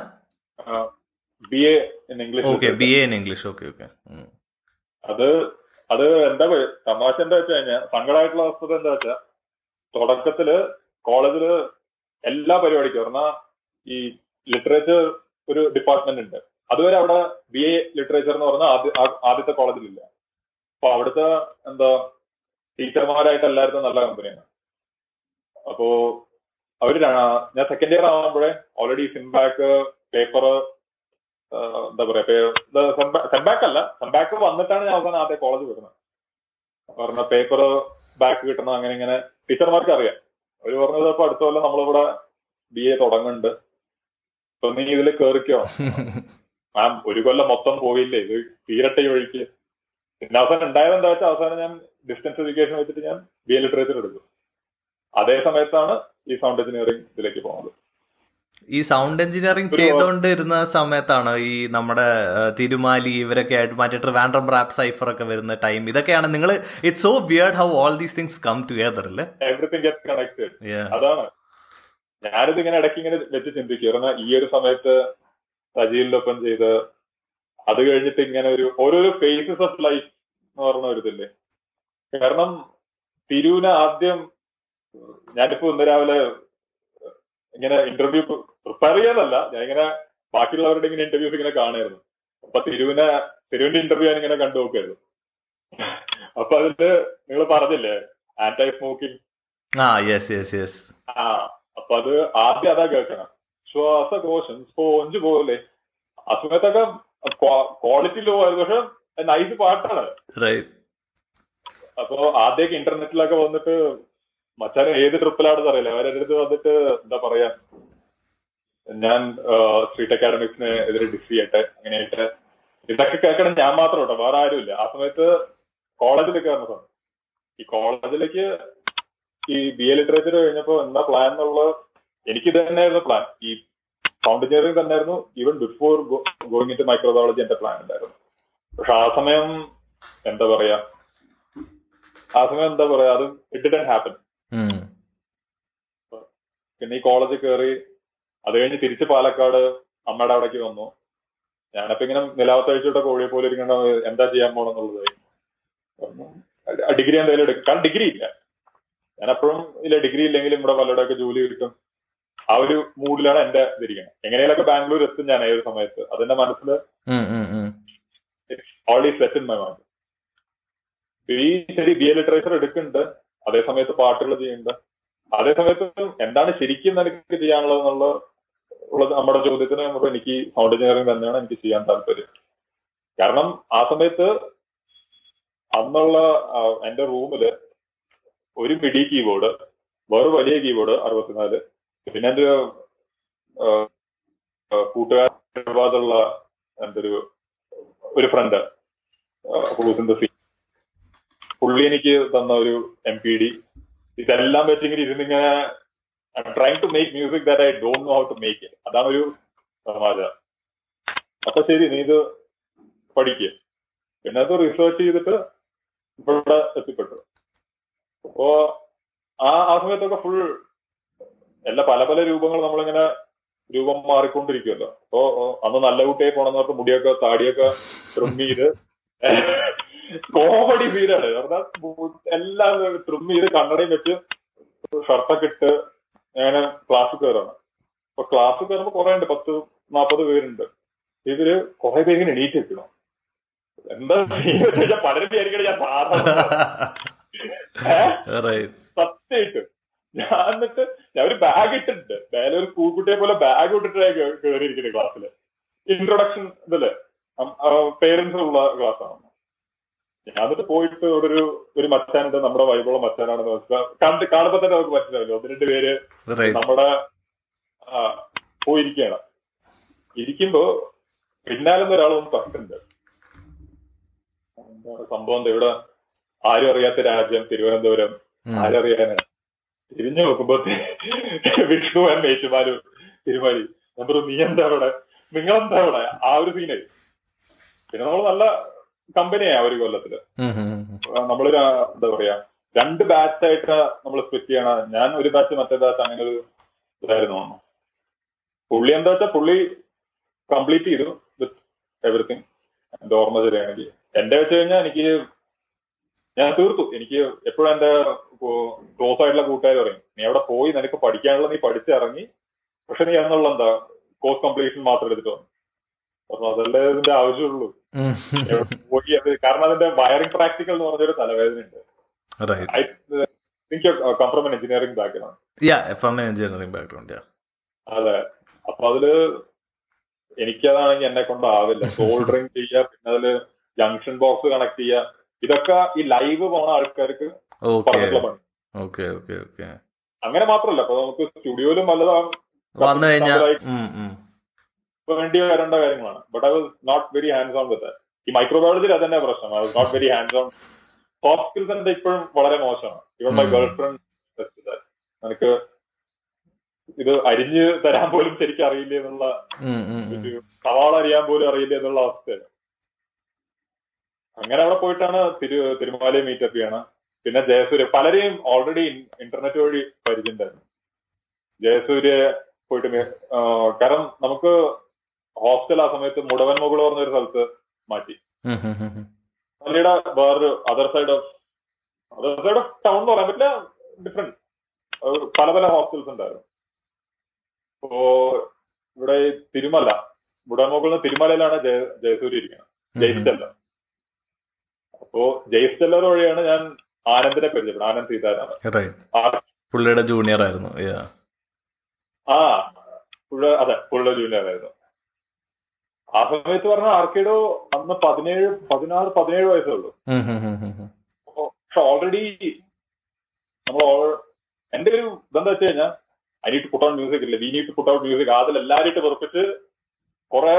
B A in English okay B A in English okay okay അത് അത് എന്താ തമാശ എന്താ വെച്ച് കഴിഞ്ഞാൽ സങ്കടമായിട്ടുള്ള അവസ്ഥ എന്താ വെച്ചാ തുടക്കത്തില് കോളേജില് എല്ലാ പരിപാടിക്കും പറഞ്ഞാൽ ഈ ലിറ്ററേച്ചർ ഒരു ഡിപ്പാർട്ട്മെന്റ് ഉണ്ട് അതുവരെ അവിടെ ബി എ ലിറ്ററേച്ചർ എന്ന് പറഞ്ഞാൽ ആദ്യത്തെ കോളേജിലില്ല അപ്പൊ അവിടുത്തെ എന്താ ടീച്ചർമാരായിട്ട് എല്ലാവർക്കും നല്ല കമ്പനിയാണ് അപ്പോ അവര് ഞാൻ സെക്കൻഡ് ഇയർ ആകുമ്പോഴേ ഓൾറെഡി സിംബാക്ക് പേപ്പർ എന്താ പറയാ സെംബാക്ക് അല്ല സെംബാക്ക് വന്നിട്ടാണ് ഞാൻ അവസാനം ആദ്യം കോളേജ് വിടുന്നത് പറഞ്ഞ പേപ്പർ ബാക്ക് കിട്ടണം അങ്ങനെ ഇങ്ങനെ ടീച്ചർമാർക്ക് അറിയാം അവര് പറഞ്ഞത് ഇപ്പൊ അടുത്ത കൊല്ലം നമ്മളിവിടെ ബി എ തുടങ്ങുന്നുണ്ട് അപ്പൊ നീ ഇതിൽ കേറിക്കോ മാം ഒരു കൊല്ലം മൊത്തം പോയില്ലേ ഇത് തീരട്ടെ വഴിക്ക് പിന്നെ അവസാനം ഉണ്ടായത് എന്താ വെച്ചാൽ അവസാനം ഞാൻ ഡിസ്റ്റൻസ് എഡ്യൂക്കേഷൻ വെച്ചിട്ട് ഞാൻ ബി എ ലിറ്ററേച്ചർ എടുക്കും അതേ സമയത്താണ് ഈ സൗണ്ട് എഞ്ചിനീയറിംഗ് ഇതിലേക്ക് പോകുന്നത് ഈ സൗണ്ട് എഞ്ചിനീയറിംഗ് ചെയ്തുകൊണ്ടിരുന്ന സമയത്താണ് ഈ നമ്മുടെ തിരുമാലി ഇവരൊക്കെ ആയിട്ട് മറ്റേ ട്രിവാൻഡ്രം റാപ്പ് സൈഫർ ഒക്കെ വരുന്ന ടൈം ഇതൊക്കെയാണ് നിങ്ങൾ it's so weird how all these things come together അല്ലേ എവറിങ് ഗെറ്റ് കണക്റ്റഡ് അതാണ് ഞാനിത് ഇങ്ങനെ ഇടയ്ക്ക് ഇങ്ങനെ വെച്ച് ചിന്തിക്കും കാരണം ഈ ഒരു സമയത്ത് സജീലിനൊപ്പം ചെയ്ത് അത് കഴിഞ്ഞിട്ട് ഇങ്ങനെ ഒരു ഓരോരോ ഫേസസ് ഓഫ് ലൈഫ് എന്ന് പറഞ്ഞ ഒരു ഇതില്ലേ കാരണം തിരുവിന് ആദ്യം ഞാനിപ്പോ ഇന്ന് രാവിലെ ഇങ്ങനെ ഇന്റർവ്യൂ പ്രിപ്പയർ ചെയ്യാനല്ല ഞാൻ ഇങ്ങനെ ബാക്കിയുള്ളവരുടെ ഇങ്ങനെ ഇന്റർവ്യൂസ് ഇങ്ങനെ കാണായിരുന്നു അപ്പൊ തിരുവിനെ തിരുവിന്റെ ഇന്റർവ്യൂ ഞാൻ ഇങ്ങനെ കണ്ടു നോക്കായിരുന്നു അപ്പൊ അതില് നിങ്ങൾ പറഞ്ഞില്ലേ ആന്റൈ സ്മോക്കിംഗ് ആ യെസ് യെസ് യെസ് ആ അപ്പൊ അത് ആദ്യം അതാ കേൾക്കണം ശ്വാസകോശം സ്പോഞ്ച് പോലെ ആ സമയത്തൊക്കെ ക്വാളിറ്റി ലോ ആയിരുന്നു പക്ഷെ നൈസ് പാട്ടാണ് അപ്പൊ ആദ്യമൊക്കെ ഇന്റർനെറ്റിലൊക്കെ വന്നിട്ട് മച്ചാൻ ഏത് ട്രിപ്പിലാണെന്ന് അറിയില്ല അവരുടെ അടുത്ത് വന്നിട്ട് എന്താ പറയാ ഞാൻ സ്ട്രീറ്റ് അക്കാഡമിക്സിന് എതിരെ ഡിസ് ചെയ്യട്ടെ അങ്ങനെയായിട്ട് ഇതൊക്കെ കേൾക്കണം ഞാൻ മാത്രം കേട്ടോ വേറെ ആരുമില്ല ആ സമയത്ത് കോളേജിലൊക്കെ വന്ന സമയം ഈ കോളേജിലേക്ക് ഈ ബി എ ലിറ്ററേച്ചർ കഴിഞ്ഞപ്പോ എന്താ പ്ലാൻ എന്നുള്ളത് എനിക്ക് ഇത് തന്നെയായിരുന്നു പ്ലാൻ ഈ സൗണ്ട് എഞ്ചിനീയറിംഗ് തന്നെയായിരുന്നു even before going in to microbiology എന്റെ പ്ലാൻ ഉണ്ടായിരുന്നു പക്ഷെ ആ സമയം എന്താ പറയാ ആ സമയം എന്താ പറയാ അത് ഇറ്റ് ഡിഡൻ ഹാപ്പൻ പിന്നെ ഈ കോളേജിൽ കയറി അത് കഴിഞ്ഞ് തിരിച്ച് പാലക്കാട് അമ്മയുടെ അവിടേക്ക് വന്നു ഞാനപ്പോ ഇങ്ങനെ നിലാവത്തഴിച്ചിട്ട് കോഴിയെ പോലെ ഇരിക്കണ എന്താ ചെയ്യാൻ പോണെന്നുള്ളത് ഡിഗ്രി എന്തെങ്കിലും എടുക്കും കാരണം ഡിഗ്രി ഇല്ല ഞാൻ എപ്പോഴും ഇല്ല ഡിഗ്രി ഇല്ലെങ്കിലും ഇവിടെ പലരുടെയൊക്കെ ജോലി കിട്ടും ആ ഒരു മൂഡിലാണ് എന്റെ ഇതിരിക്കുന്നത് എങ്ങനെയൊക്കെ ബാംഗ്ലൂർ എത്തും ഞാൻ ഏത് സമയത്ത് അതെന്റെ മനസ്സിൽ already set in my mind ഈ ശരി ബി എ ലിറ്ററേച്ചർ എടുക്കുന്നുണ്ട് അതേ സമയത്ത് പാട്ടുകൾ ചെയ്യുന്നുണ്ട് അതേ സമയത്ത് എന്താണ് ശരിക്കും നിനക്ക് ചെയ്യാനുള്ളത് എന്നുള്ള ഉള്ളത് നമ്മുടെ ചോദ്യത്തിന് നമുക്ക് എനിക്ക് സൗണ്ട് എഞ്ചിനീയറിംഗ് തന്നെയാണ് എനിക്ക് ചെയ്യാൻ താല്പര്യം കാരണം ആ സമയത്ത് അന്നുള്ള എന്റെ റൂമില് ഒരു മിഡി കീബോർഡ് വേറെ വലിയ കീബോർഡ് അറുപത്തിനാല് പിന്നെ എന്റെ കൂട്ടുകാരുള്ള എന്റെ ഒരു ഒരു ഫ്രണ്ട് ഹൂസിന്റെ സി പുള്ളി എനിക്ക് തന്ന ഒരു എം പി ഡി ഇതെല്ലാം വെച്ചിങ്ങനെ ഇരുന്നിങ്ങനെ I'm trying to make music that I don't know how to make it അതാണ് ഒരു സമാജം അപ്പൊ ശരി നീ ഇത് പഠിക്കുക പിന്നെ അത് റിസർച്ച് ചെയ്തിട്ട് ഇവിടെ എത്തിപ്പെട്ടു അപ്പോ ആ ആ സമയത്തൊക്കെ ഫുൾ എല്ലാ പല പല രൂപങ്ങൾ നമ്മളിങ്ങനെ രൂപം മാറിക്കൊണ്ടിരിക്കുമല്ലോ അപ്പോ അന്ന് നല്ല കുട്ടിയെ പോണെന്ന് പറഞ്ഞ മുടിയൊക്കെ താടിയൊക്കെ ട്രിം ചെയ്ത് കോമഡി ഫീലാണ് പറഞ്ഞാൽ എല്ലാം ട്രിം ചെയ്ത് കണ്ണടയും വെച്ച് ഷർട്ടൊക്കെ ഇട്ട് ഞാൻ ക്ലാസ്സിൽ കയറാണ് അപ്പൊ ക്ലാസ്സിൽ കയറുമ്പോ കുറെ ഉണ്ട് പത്ത് നാപ്പത് പേരുണ്ട് ഇവര് കുറെ പേര് ഇങ്ങനെ എണീറ്റ് വെക്കണം എന്താ ചെയ്യുന്നത് വെച്ചാൽ പലരും വിചാരിക്കണേ ഞാൻ സാധാരണ Right. സത്യമായിട്ട് ഞാൻ എന്നിട്ട് ഞാൻ ഒരു ബാഗ് ഇട്ടിട്ടുണ്ട് മേലെ ഒരു പൂക്കുട്ടിയെ പോലെ ബാഗ് ഇട്ടിട്ട് കയറിയിരിക്കുന്നത് ക്ലാസ്സില് ഇൻട്രൊഡക്ഷൻ ഇതല്ലേ പേരൻസ് ഉള്ള ക്ലാസ്സാണ് ഞാൻ എന്നിട്ട് പോയിട്ട് ഇവിടെ ഒരു ഒരു മച്ചാനുണ്ട് നമ്മുടെ വൈബുള്ള മച്ചാനാണെന്ന് വെച്ചാൽ കണ്ട് കാണുമ്പോ തന്നെ നമുക്ക് മനസ്സിലാവില്ല ഒന്ന് രണ്ട് പേര് Right. നമ്മുടെ ആ, പോയിരിക്കുകയാണ് ഇരിക്കുമ്പോ പിന്നാലെ നിന്ന് ഒരാൾ ഒന്ന് തട്ടുണ്ട് എന്താണ് സംഭവം എന്താ ഇവിടെ ആരും അറിയാത്ത രാജ്യം തിരുവനന്തപുരം Mm. ആരറിയാന് തിരിഞ്ഞു നോക്കുമ്പോ വിഷ്ണുവൻ മേച്ചുമാരും തിരുമാരി ഞാൻ പറഞ്ഞു നീ എന്താ ഇവിടെ നിങ്ങളെന്താ ഇവിടെ ആ ഒരു സീനായി പിന്നെ നമ്മൾ നല്ല കമ്പനിയാ ഒരു കൊല്ലത്തില് ഉം, ഉം, ഉം. ആ, നമ്മളൊരു ആ, എന്താ പറയാ രണ്ട് ബാച്ച് ആയിട്ട് നമ്മൾ സ്പ്ലിറ്റ് ചെയ്യണ ഞാൻ ഒരു ബാച്ച് മറ്റേ ബാച്ച് അങ്ങനെ ഒരു ഇതായിരുന്നു തോന്നുന്നു. പുള്ളി എന്താ വെച്ചാൽ പുള്ളി കംപ്ലീറ്റ് ചെയ്തു വിത്ത് എവറിത്തിങ് എന്റെ ഓർമ്മ ശരിയാണെങ്കിൽ എന്റെ വെച്ച് കഴിഞ്ഞാൽ എനിക്ക് ഞാൻ തീർത്തു എനിക്ക് എപ്പോഴും എന്റെ ക്ലോസ് ആയിട്ടുള്ള കൂട്ടുകാർ പറയും നീ അവിടെ പോയി നിനക്ക് പഠിക്കാനുള്ള നീ പഠിച്ചിറങ്ങി പക്ഷെ നീ എന്നുള്ള എന്താ കോഴ്സ് കംപ്ലീഷൻ മാത്രം എടുത്തിട്ട് വന്നു അപ്പൊ അതല്ലേ ഇതിന്റെ ആവശ്യമുള്ളൂ ഉം. എവിടെ പോയി അത് കാരണം അതിന്റെ വയറിംഗ് പ്രാക്ടിക്കൽ എന്ന് പറഞ്ഞൊരു തലവേദന ഉണ്ട് Right. I think come from engineering background Yeah, from an engineering background, yeah. അതെ അപ്പൊ അതില് എനിക്കതാണെങ്കിൽ എന്നെ കൊണ്ടാവില്ല സോൾഡറിങ് ചെയ്യുക പിന്നെ അതില് ജംഗ്ഷൻ ബോക്സ് കണക്ട് ചെയ്യുക ഇതൊക്കെ ഈ ലൈവ് പോണ ആൾക്കാർക്ക് Okay. പറഞ്ഞിട്ടുള്ള പണി Okay, okay, okay. അങ്ങനെ മാത്രമല്ല അപ്പൊ നമുക്ക് സ്റ്റുഡിയോയിലും വല്ലതാണ് വന്നു കഴിഞ്ഞാൽ വേണ്ടി വരേണ്ട കാര്യങ്ങളാണ് but I was not very hands on with ഈ മൈക്രോബയോളജിയിൽ അതന്നെ പ്രശ്നം I was not very hands on soft skills എന്റെ ഇപ്പോഴും വളരെ മോശമാണ് even my um. Girlfriend എനിക്ക് ഇത് അരിഞ്ഞ് തരാൻ പോലും ശരിക്കും അറിയില്ല എന്നുള്ള ഒരു സവാള അറിയാൻ പോലും അറിയില്ല എന്നുള്ള അവസ്ഥയാണ് അങ്ങനെ അവിടെ പോയിട്ടാണ് തിരു തിരുമാലയെ മീറ്റപ്പ് ചെയ്യണം പിന്നെ ജയസൂര്യ പലരെയും ഓൾറെഡി ഇന്റർനെറ്റ് വഴി പരിചയമുണ്ടായിരുന്നു ജയസൂര്യ പോയിട്ട് മേ- ആ, കാരണം നമുക്ക് ഹോസ്റ്റൽ ആ സമയത്ത് മുടവൻ മുകൾ പറഞ്ഞ ഒരു സ്ഥലത്ത് മാറ്റി പള്ളിയുടെ വേറൊരു other side of other side of town എന്ന് പറയാൻ പറ്റില്ല ഡിഫറെന്റ് പല പല ഹോസ്റ്റൽസ് ഉണ്ടായിരുന്നു അപ്പോ ഇവിടെ ഈ തിരുമല മുടമുകളിൽ തിരുമലയിലാണ് ജയ ജയസൂര്യ ഇരിക്കുന്നത് ജയിസ്റ്റല്ല അപ്പോ ജയിസ്റ്റല്ലർ വഴിയാണ് ഞാൻ ആനന്ദിനെ പരിചയപ്പെടുന്നത് ആനന്ദ് സീതാരാമൻ റൈറ്റ് ആ- പുള്ളിയുടെ ജൂനിയർ ആയിരുന്നു yeah. ആ പുള്ള അതെ പുള്ള ജൂനിയർ ആയിരുന്നു ആ സമയത്ത് പറഞ്ഞ ആർക്കേഡോ അന്ന് പതിനേഴ് പതിനാറ് പതിനേഴ് വയസ്സേ ഉള്ളൂ ഉം, ഉം, ഉം, ഉം, ഉം. പക്ഷെ ഓൾറെഡി നമ്മൾ എന്റെ ഒരു ഇതെന്താ വെച്ച് കഴിഞ്ഞാൽ I need put out music ഇല്ല we need put out music അതിൽ എല്ലാവരും ഇട്ട് വെറുപ്പിച്ച് കുറെ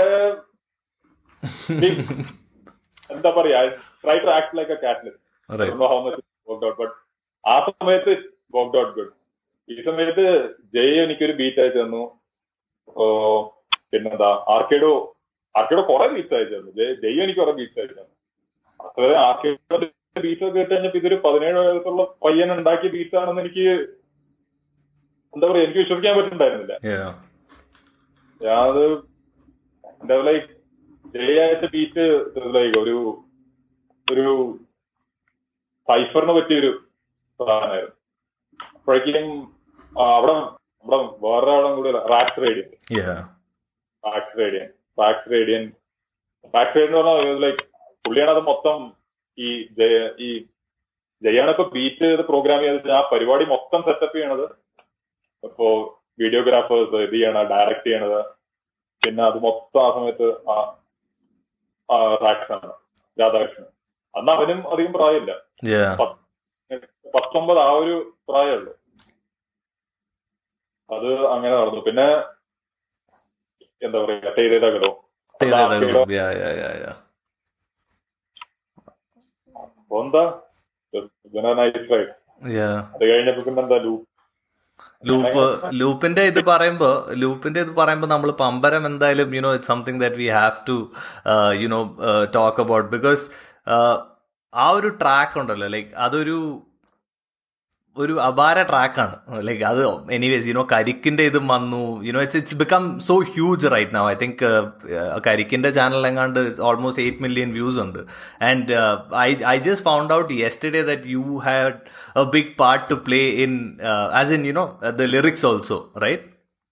എന്താ പറയാ try to act like a catalyst Right. How much worked out but ആ സമയത്ത് വർക്ക്ഡ് ഔട്ട് ഗുഡ് ഈ സമയത്ത് ജയ് എനിക്കൊരു ബീറ്റ് അയച്ചു തന്നു ഓ പിന്നെന്താ ആർക്കേഡോ ആർക്കേഡോ കുറെ ബീറ്റ്സ് അയച്ചു തന്നു ജയ് ജയ് എനിക്ക് കുറെ ബീറ്റ്സ് അയച്ചു തന്നു അതുവരെ ആർക്കേഡോ ബീറ്റ്സ് ഒക്കെ കേട്ട് കഴിഞ്ഞപ്പോ ഇതൊരു പതിനേഴ് വയസ്സുള്ള പയ്യൻ ഉണ്ടാക്കിയ ബീറ്റ്സ് ആണെന്ന് എനിക്ക് എന്താ പറയാ എനിക്ക് വിശ്വസിക്കാൻ പറ്റുന്നുണ്ടായിരുന്നില്ല Yeah. ഞാനത് എന്താ ലൈക്ക് ജയ് അയച്ച ബീറ്റ് ലൈക്ക് ഒരു ഒരു സൈഫറിന് പറ്റിയൊരു സാധനമായിരുന്നു അപ്പോഴേക്കും ആ, അവിടെ നമ്മുടെ വേറൊരാളും കൂടി റാക്സ് റേഡിയൻ Yeah. റാക്സ് റേഡിയൻ റാക്സ് റേഡിയൻ റാക്സ് റേഡിയൻ എന്ന് പറഞ്ഞാൽ ലൈക്ക് പുള്ളിയാണ് അത് മൊത്തം ഈ ജയ ഈ ജയാണ് ഇപ്പൊ ബീറ്റ് ചെയ്ത് പ്രോഗ്രാം ചെയ്തിട്ട് ആ പരിപാടി മൊത്തം സെറ്റപ്പ് ചെയ്യണത് ഇപ്പോ വീഡിയോഗ്രാഫേഴ്സ് ഇത് ചെയ്യണ ഡയറക്ട് ചെയ്യണത് പിന്നെ അത് മൊത്തം ആ സമയത്ത് ആ റാക്സ് ആണ് രാധാകൃഷ്ണൻ അന്ന് അവനും അധികം പ്രായമില്ല Yeah. പത്തൊമ്പത് ആ ഒരു പ്രായമുള്ളൂ അത് അങ്ങനെ നടന്നു പിന്നെ എന്താ പറയാ തേരേതകളോ Take that over. Yeah, yeah, yeah, yeah. എന്താ നൈസ് റൈഡ് Yeah. അത് കഴിഞ്ഞപ്പോ പിന്നെ എന്താ ലൂ ലൂപ്പ് ലൂപ്പിന്റെ ഇത് പറയുമ്പോ ലൂപ്പിന്റെ ഇത് പറയുമ്പോ നമ്മൾ പമ്പരം എന്തായാലും you know it something that we have to you know talk about because ആ ഒരു ട്രാക്ക് ഉണ്ടല്ലോ ലൈക്ക് അതൊരു ഒരു അപാര ട്രാക്കാണ് ലൈക്ക് അത് എനിവേസ് യുനോ കരിക്കിന്റെ ഇതും വന്നു you know it's it's become so huge right now I think കരിക്കിന്റെ ചാനൽ എങ്ങാണ്ട് ഓൾമോസ്റ്റ് എയ്റ്റ് മില്യൺ വ്യൂസ് ഉണ്ട് and I I just found out yesterday that you had a big part to play in as in you know the lyrics also right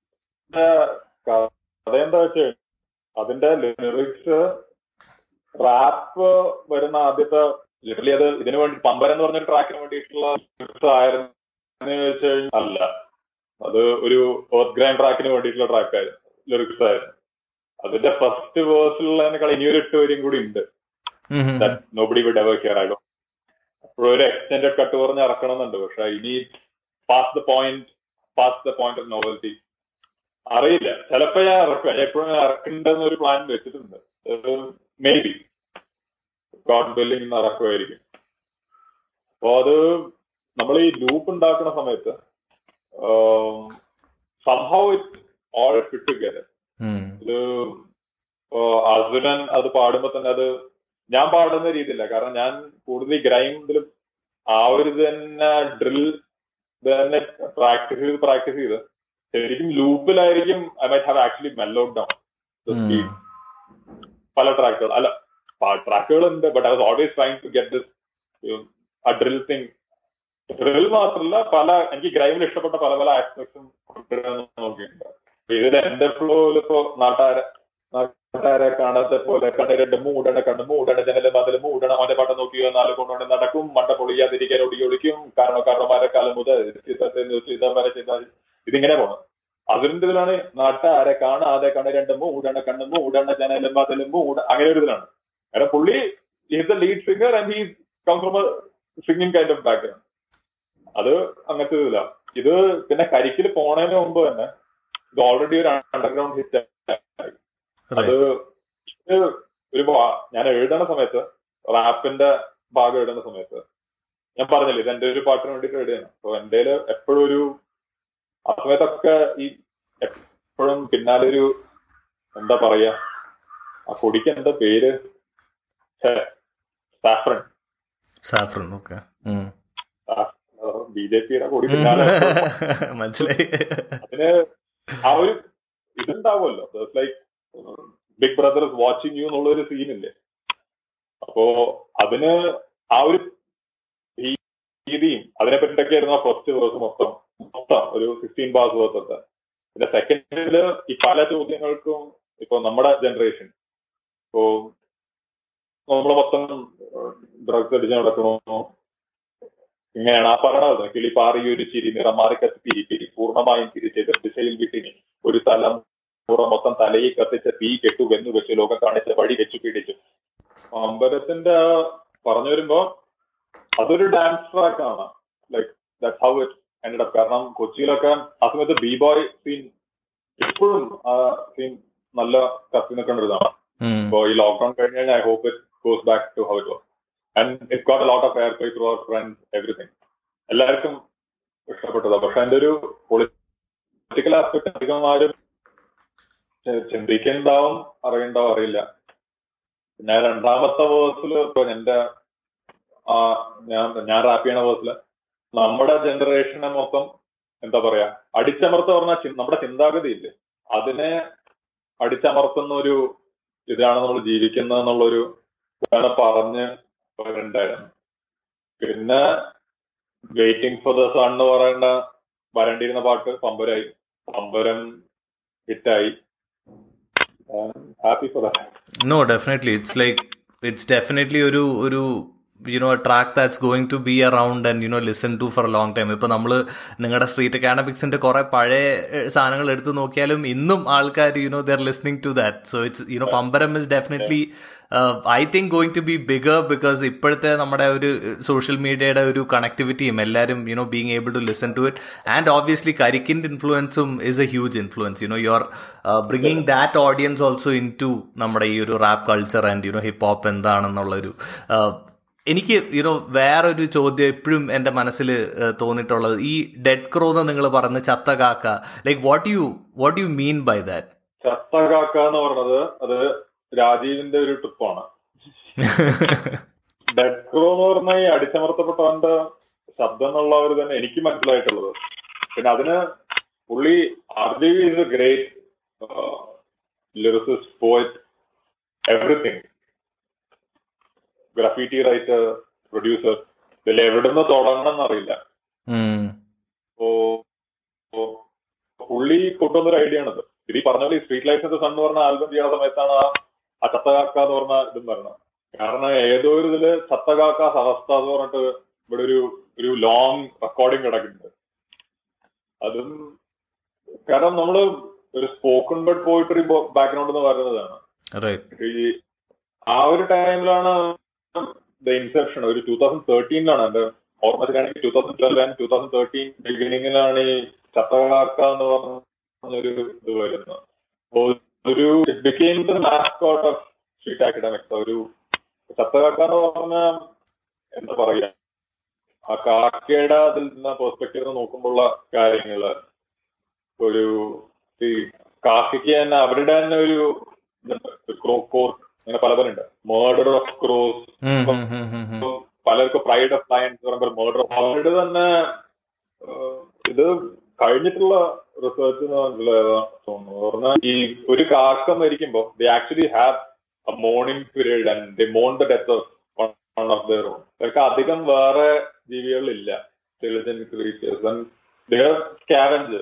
അതെന്താ വെച്ചാൽ അതിന്റെ lyrics rap വരുന്ന ആദ്യത്തെ literally അത് ഇതിനു വേണ്ടി പമ്പരം എന്ന് പറഞ്ഞ ട്രാക്കിന് വേണ്ടിയിട്ടുള്ള ലിറിക്സ് ആയിരുന്നു വെച്ച് കഴിഞ്ഞാൽ അല്ല അത് ഒരു എർത്ത് ഗ്രൈൻഡ് ട്രാക്കിന് വേണ്ടിയിട്ടുള്ള ട്രാക്ക് ആയിരുന്നു ലിറിക്സ് ആയിരുന്നു അതിന്റെ ഫസ്റ്റ് വേഴ്സിലുള്ളതിനേക്കാൾ ഇനിയൊരു എട്ട് വരെയും കൂടി ഉണ്ട് നോബഡി വിഡ് എവർ കെയർ ആയിടോ അപ്പോഴും ഒരു എക്സ്റ്റെൻഡഡ് കട്ട് പറഞ്ഞ് ഇറക്കണമെന്നുണ്ട് പക്ഷെ ഇനി pass the point pass the point of novelty അറിയില്ല ചിലപ്പോ ഞാൻ ഇറക്കാം എപ്പോഴും ഇറക്കണ്ടെന്ന് ഒരു പ്ലാൻ വെച്ചിട്ടുണ്ട് മേ ബി ഗോഡ് ബില്ലിംഗ് ഇറക്കുമായിരിക്കും അപ്പോ അത് നമ്മൾ ഈ ലൂപ്പ് ഉണ്ടാക്കുന്ന സമയത്ത് സംഭവം ഇറ്റ് ഓൾ ഫിറ്റ് ടുഗദർ ഇത് അസുരൻ അത് പാടുമ്പോ തന്നെ അത് ഞാൻ പാടുന്ന രീതിയില്ല കാരണം ഞാൻ കൂടുതൽ ഗ്രൈൻഡിലും ആ ഒരു തന്നെ ഡ്രിൽ തന്നെ പ്രാക്ടീസ് ചെയ്ത് പ്രാക്ടീസ് ചെയ്ത് ശരിക്കും ലൂപ്പിലായിരിക്കും I might have actually mellowed down പല ട്രാക്കുകൾ അല്ല ട്രാക്കുകൾ ഉണ്ട് but I was always trying to get this ആ ഡ്രിൽ തിങ് ഡ്രിൽ മാത്രമല്ല പല എനിക്ക് ഗ്രൈമിൽ ഇഷ്ടപ്പെട്ട പല പല ആസ്പെക്ട്സും നോക്കിയിട്ടുണ്ട് ഇതിൽ എന്റെ ഫ്ലോയിൽ ഇപ്പോ നാട്ടാര നാട്ടാരെ കാണാത്ത പോലെ കണ്ണ് രണ്ട് മൂടണ കണ്ണ് മൂടണ ജനല് മതിൽ മൂടണ അവന്റെ പാട്ട് നോക്കി നാല് കൊണ്ടുകൊണ്ട് നടക്കും മണ്ട പൊളിയാതിരിക്കാൻ ഒടി ഒളിക്കും കാരണക്കാരന്മാരെ കാലം മുതൽ വരെ ചെയ്താൽ ഇതിങ്ങനെ പോകണം അതിന്റെ ഇതിലാണ് നാട്ടാരെ കാണാതെ കണ്ണ് രണ്ട് മൂടണ കണ്ണ് മൂടണ ജനലും മതിലും മൂട അങ്ങനെ ഒരു ഇതിലാണ് കാരണം പുള്ളി is the lead singer and he's come from singing kind of background അത് അങ്ങനത്തെ ഇതില്ല ഇത് പിന്നെ കരിക്കിൽ പോണതിന് മുമ്പ് തന്നെ ഇത് ഓൾറെഡി ഒരു അണ്ടർഗ്രൗണ്ട് ഹിറ്റ് അത് ഒരു ഞാൻ എഴുതുന്ന സമയത്ത് റാപ്പിന്റെ ഭാഗം എഴുതുന്ന സമയത്ത് ഞാൻ പറഞ്ഞില്ലേ ഇത് എന്റെ ഒരു പാട്ടിന് വേണ്ടിയിട്ട് എഴുതിയാണ് അപ്പൊ എന്റെ എപ്പോഴും ഒരു ആ സമയത്തൊക്കെ ഈ എപ്പോഴും പിന്നാലെ ഒരു എന്താ പറയാ ആ കൊടിക്ക് എന്താ പേര് saffron saffron okay B J പിയുടെ കൊടി പിന്നാലെ മനസ്സിലായി അതിന് ആ ഒരു ഇതുണ്ടാവുമല്ലോ like big brother is watching you എന്നുള്ള ഒരു സീനില്ലേ അപ്പോ അതിന് ആ ഒരു രീതിയും അതിനെ പറ്റിയിട്ടൊക്കെയായിരുന്നു ആ ഫസ്റ്റ് വേഴ്സ് മൊത്തം മൊത്തം ഒരു ഫിഫ്റ്റീൻ ബാസ് വേഴ്സൊക്കെ പിന്നെ സെക്കൻഡില് ഈ പല ചോദ്യങ്ങൾക്കും ഇപ്പൊ നമ്മുടെ ജനറേഷൻ ഇപ്പോ നമ്മൾ മൊത്തം ഡ്രഗ്സ് അടിച്ച് നടക്കണോ ഇങ്ങനെയാണ് ആ പറയണത് കിളി പാറി ഒരു ചിരി നിറം മാറി കത്തി പിരി പൂർണ്ണമായും തിരിച്ചെതിർ ദിശയിൽ വിട്ടിനി ഒരു തലം പുറ മൊത്തം തലയിൽ കത്തിച്ച തീ കെട്ടു വെന്നു വെച്ച് ലോകം കാണിച്ച വഴി വെച്ചു പിടിച്ചു അമ്പലത്തിന്റെ പറഞ്ഞു വരുമ്പോ അതൊരു ഡാൻസ് ട്രാക്ക് ആണ് like that how it end up കാരണം കൊച്ചിയിലൊക്കെ ആ സമയത്ത് ബി ബോയ് സീൻ ഇപ്പോഴും ആ സീൻ നല്ല കത്തി നിൽക്കേണ്ട ഇതാണ് അപ്പോ ഈ ലോക്ക്ഡൌൺ കഴിഞ്ഞ് കഴിഞ്ഞാൽ I hope it goes back to how it was and it got lot of airplay through our friends everything എല്ലാവർക്കും ഇഷ്ടപ്പെട്ടതാണ് പക്ഷെ അതിന്റെ ഒരു പൊളിറ്റിക്കൽ ആസ്പെക്ട് അധികം ആരും ചിന്തിക്കുന്നുണ്ടാവും അറിയണ്ടാവും അറിയില്ല പിന്നെ രണ്ടാമത്തെ വേഴ്സിൽ ഇപ്പൊ എന്റെ ഞാൻ ഞാൻ റാപ്പ് ചെയ്യണ വേഴ്സില് നമ്മുടെ ജനറേഷനെ മൊത്തം എന്താ പറയാ അടിച്ചമർത്ത പറഞ്ഞാൽ നമ്മുടെ ചിന്താഗതി ഇല്ലേ അതിനെ അടിച്ചമർത്തുന്ന ഒരു ഇതാണ് നമ്മൾ ജീവിക്കുന്നത് എന്നുള്ളൊരു ഇതാണ് പറഞ്ഞ് ഉണ്ടായിരുന്നു പിന്നെ വെയിറ്റിംഗ് ഫോർ ദ സൺ എന്ന് പറയേണ്ട വരണ്ടിരുന്ന പാട്ട് പമ്പരായി പമ്പരം ഹിറ്റായി happy for that no definitely it's like it's definitely ഒരു ഒരു you know track that's going to be around and you know listen to for a long time ഇപ്പൊ നമ്മൾ നിങ്ങളുടെ സ്ട്രീറ്റ് കാനബിക്സിന്റെ കുറെ പഴയ സാധനങ്ങൾ എടുത്തു നോക്കിയാലും ഇന്നും ആൾക്കാർ you know they're listening to that so it's you know പമ്പരം is definitely I think going to be bigger because ഇപ്പോഴത്തെ നമ്മുടെ ഒരു സോഷ്യൽ മീഡിയയുടെ ഒരു കണക്ടിവിറ്റിയും എല്ലാവരും you know being able to listen to it and obviously കരിക്കിൻ്റെ ഇൻഫ്ലുവൻസും is a huge influence you know you are bringing that audience also in to നമ്മുടെ ഈ ഒരു rap culture and you know hip hop എന്താണെന്നുള്ളൊരു എനിക്ക് you know വേറൊരു ചോദ്യം എപ്പോഴും എൻ്റെ മനസ്സിൽ തോന്നിയിട്ടുള്ളത് ഈ ഡെഡ് ക്രോ എന്ന് നിങ്ങൾ പറഞ്ഞ ചത്ത കാക്ക like what you what you mean by that ചത്ത കാക്ക എന്ന് പറഞ്ഞത് അത് രാജീവിന്റെ ഒരു ട്രിപ്പാണ് ഡെഡ് ക്രോ എന്ന് പറഞ്ഞ ഈ അടിച്ചമർത്തപ്പെട്ടവന്റെ ശബ്ദം എന്നുള്ള ഒരു തന്നെ എനിക്ക് മനസ്സിലായിട്ടുള്ളത് പിന്നെ അതിന് പുള്ളി R G V is a great lyricist poet everything graffiti writer producer ഇതിൽ എവിടുന്ന് തുടങ്ങണം എന്നറിയില്ല ഓ പുള്ളി കൊണ്ടുവന്നൊരു ഐഡിയ ആണത് ഇത് ഈ പറഞ്ഞ പോലെ സ്ട്രീറ്റ് ലൈഫിന്റെ സൺ എന്ന് പറഞ്ഞ ആൽബം ചെയ്യുന്ന സമയത്താണ് ആ ചത്തകാക്ക എന്ന് പറഞ്ഞ ഇതും വരുന്നത് കാരണം ഏതോ ഒരു ഇതില് ചത്തകാക്ക സഹസ്ത എന്ന് പറഞ്ഞിട്ട് ഇവിടെ ഒരു ഒരു ലോങ് റെക്കോർഡിംഗ് കിടക്കുന്നുണ്ട് അതും കാരണം നമ്മള് ഒരു സ്പോക്കൺ ബർഡ് പോയിട്ടറി ബാക്ക്ഗ്രൗണ്ട് എന്ന് പറയുന്നതാണ് ഈ ആ ഒരു ടൈമിലാണ് ദ ഇൻസെപ്ഷൻ ഒരു ടൂ തൗസൻഡ് തേർട്ടീനിലാണ് എന്റെ ഓർമ്മ ശരിയാണെങ്കിൽ two thousand twelve and two thousand thirteen ബിഗിനിങ്ങിലാണ് ഈ ചത്തകാക്ക എന്ന് പറഞ്ഞൊരു ഇത് വരുന്നത് ഒരു became the mascot of Street Academics ഒരു ചത്തകാക്ക എന്ന് പറഞ്ഞ എന്താ പറയാ ആ കാക്കയുടെ അതിൽ നിന്ന് പെർസ്പെക്റ്റീവ് നോക്കുമ്പോഴുള്ള കാര്യങ്ങള് ഒരു ഈ കാക്കയ്ക്ക് തന്നെ അവരുടെ തന്നെ ഒരു ക്രോ കോർട്ട് അങ്ങനെ പല പലുണ്ട് മേർഡർ ഓഫ് ക്രോസ് പലർക്കും പ്രൈഡ് ഓഫ് ലയൻസ് പറയുമ്പോൾ മേർഡർ ഓഫ് അവരുടെ തന്നെ ഇത് കഴിഞ്ഞിട്ടുള്ള റിസർച്ച് തോന്നുന്നു പറഞ്ഞാൽ ഈ ഒരു കാക്ക മരിക്കുമ്പോ they actually have a mourning period and they മോൺ the death of one of their own അവർക്ക് അധികം വേറെ ജീവികളില്ല intelligent creatures and they scavenge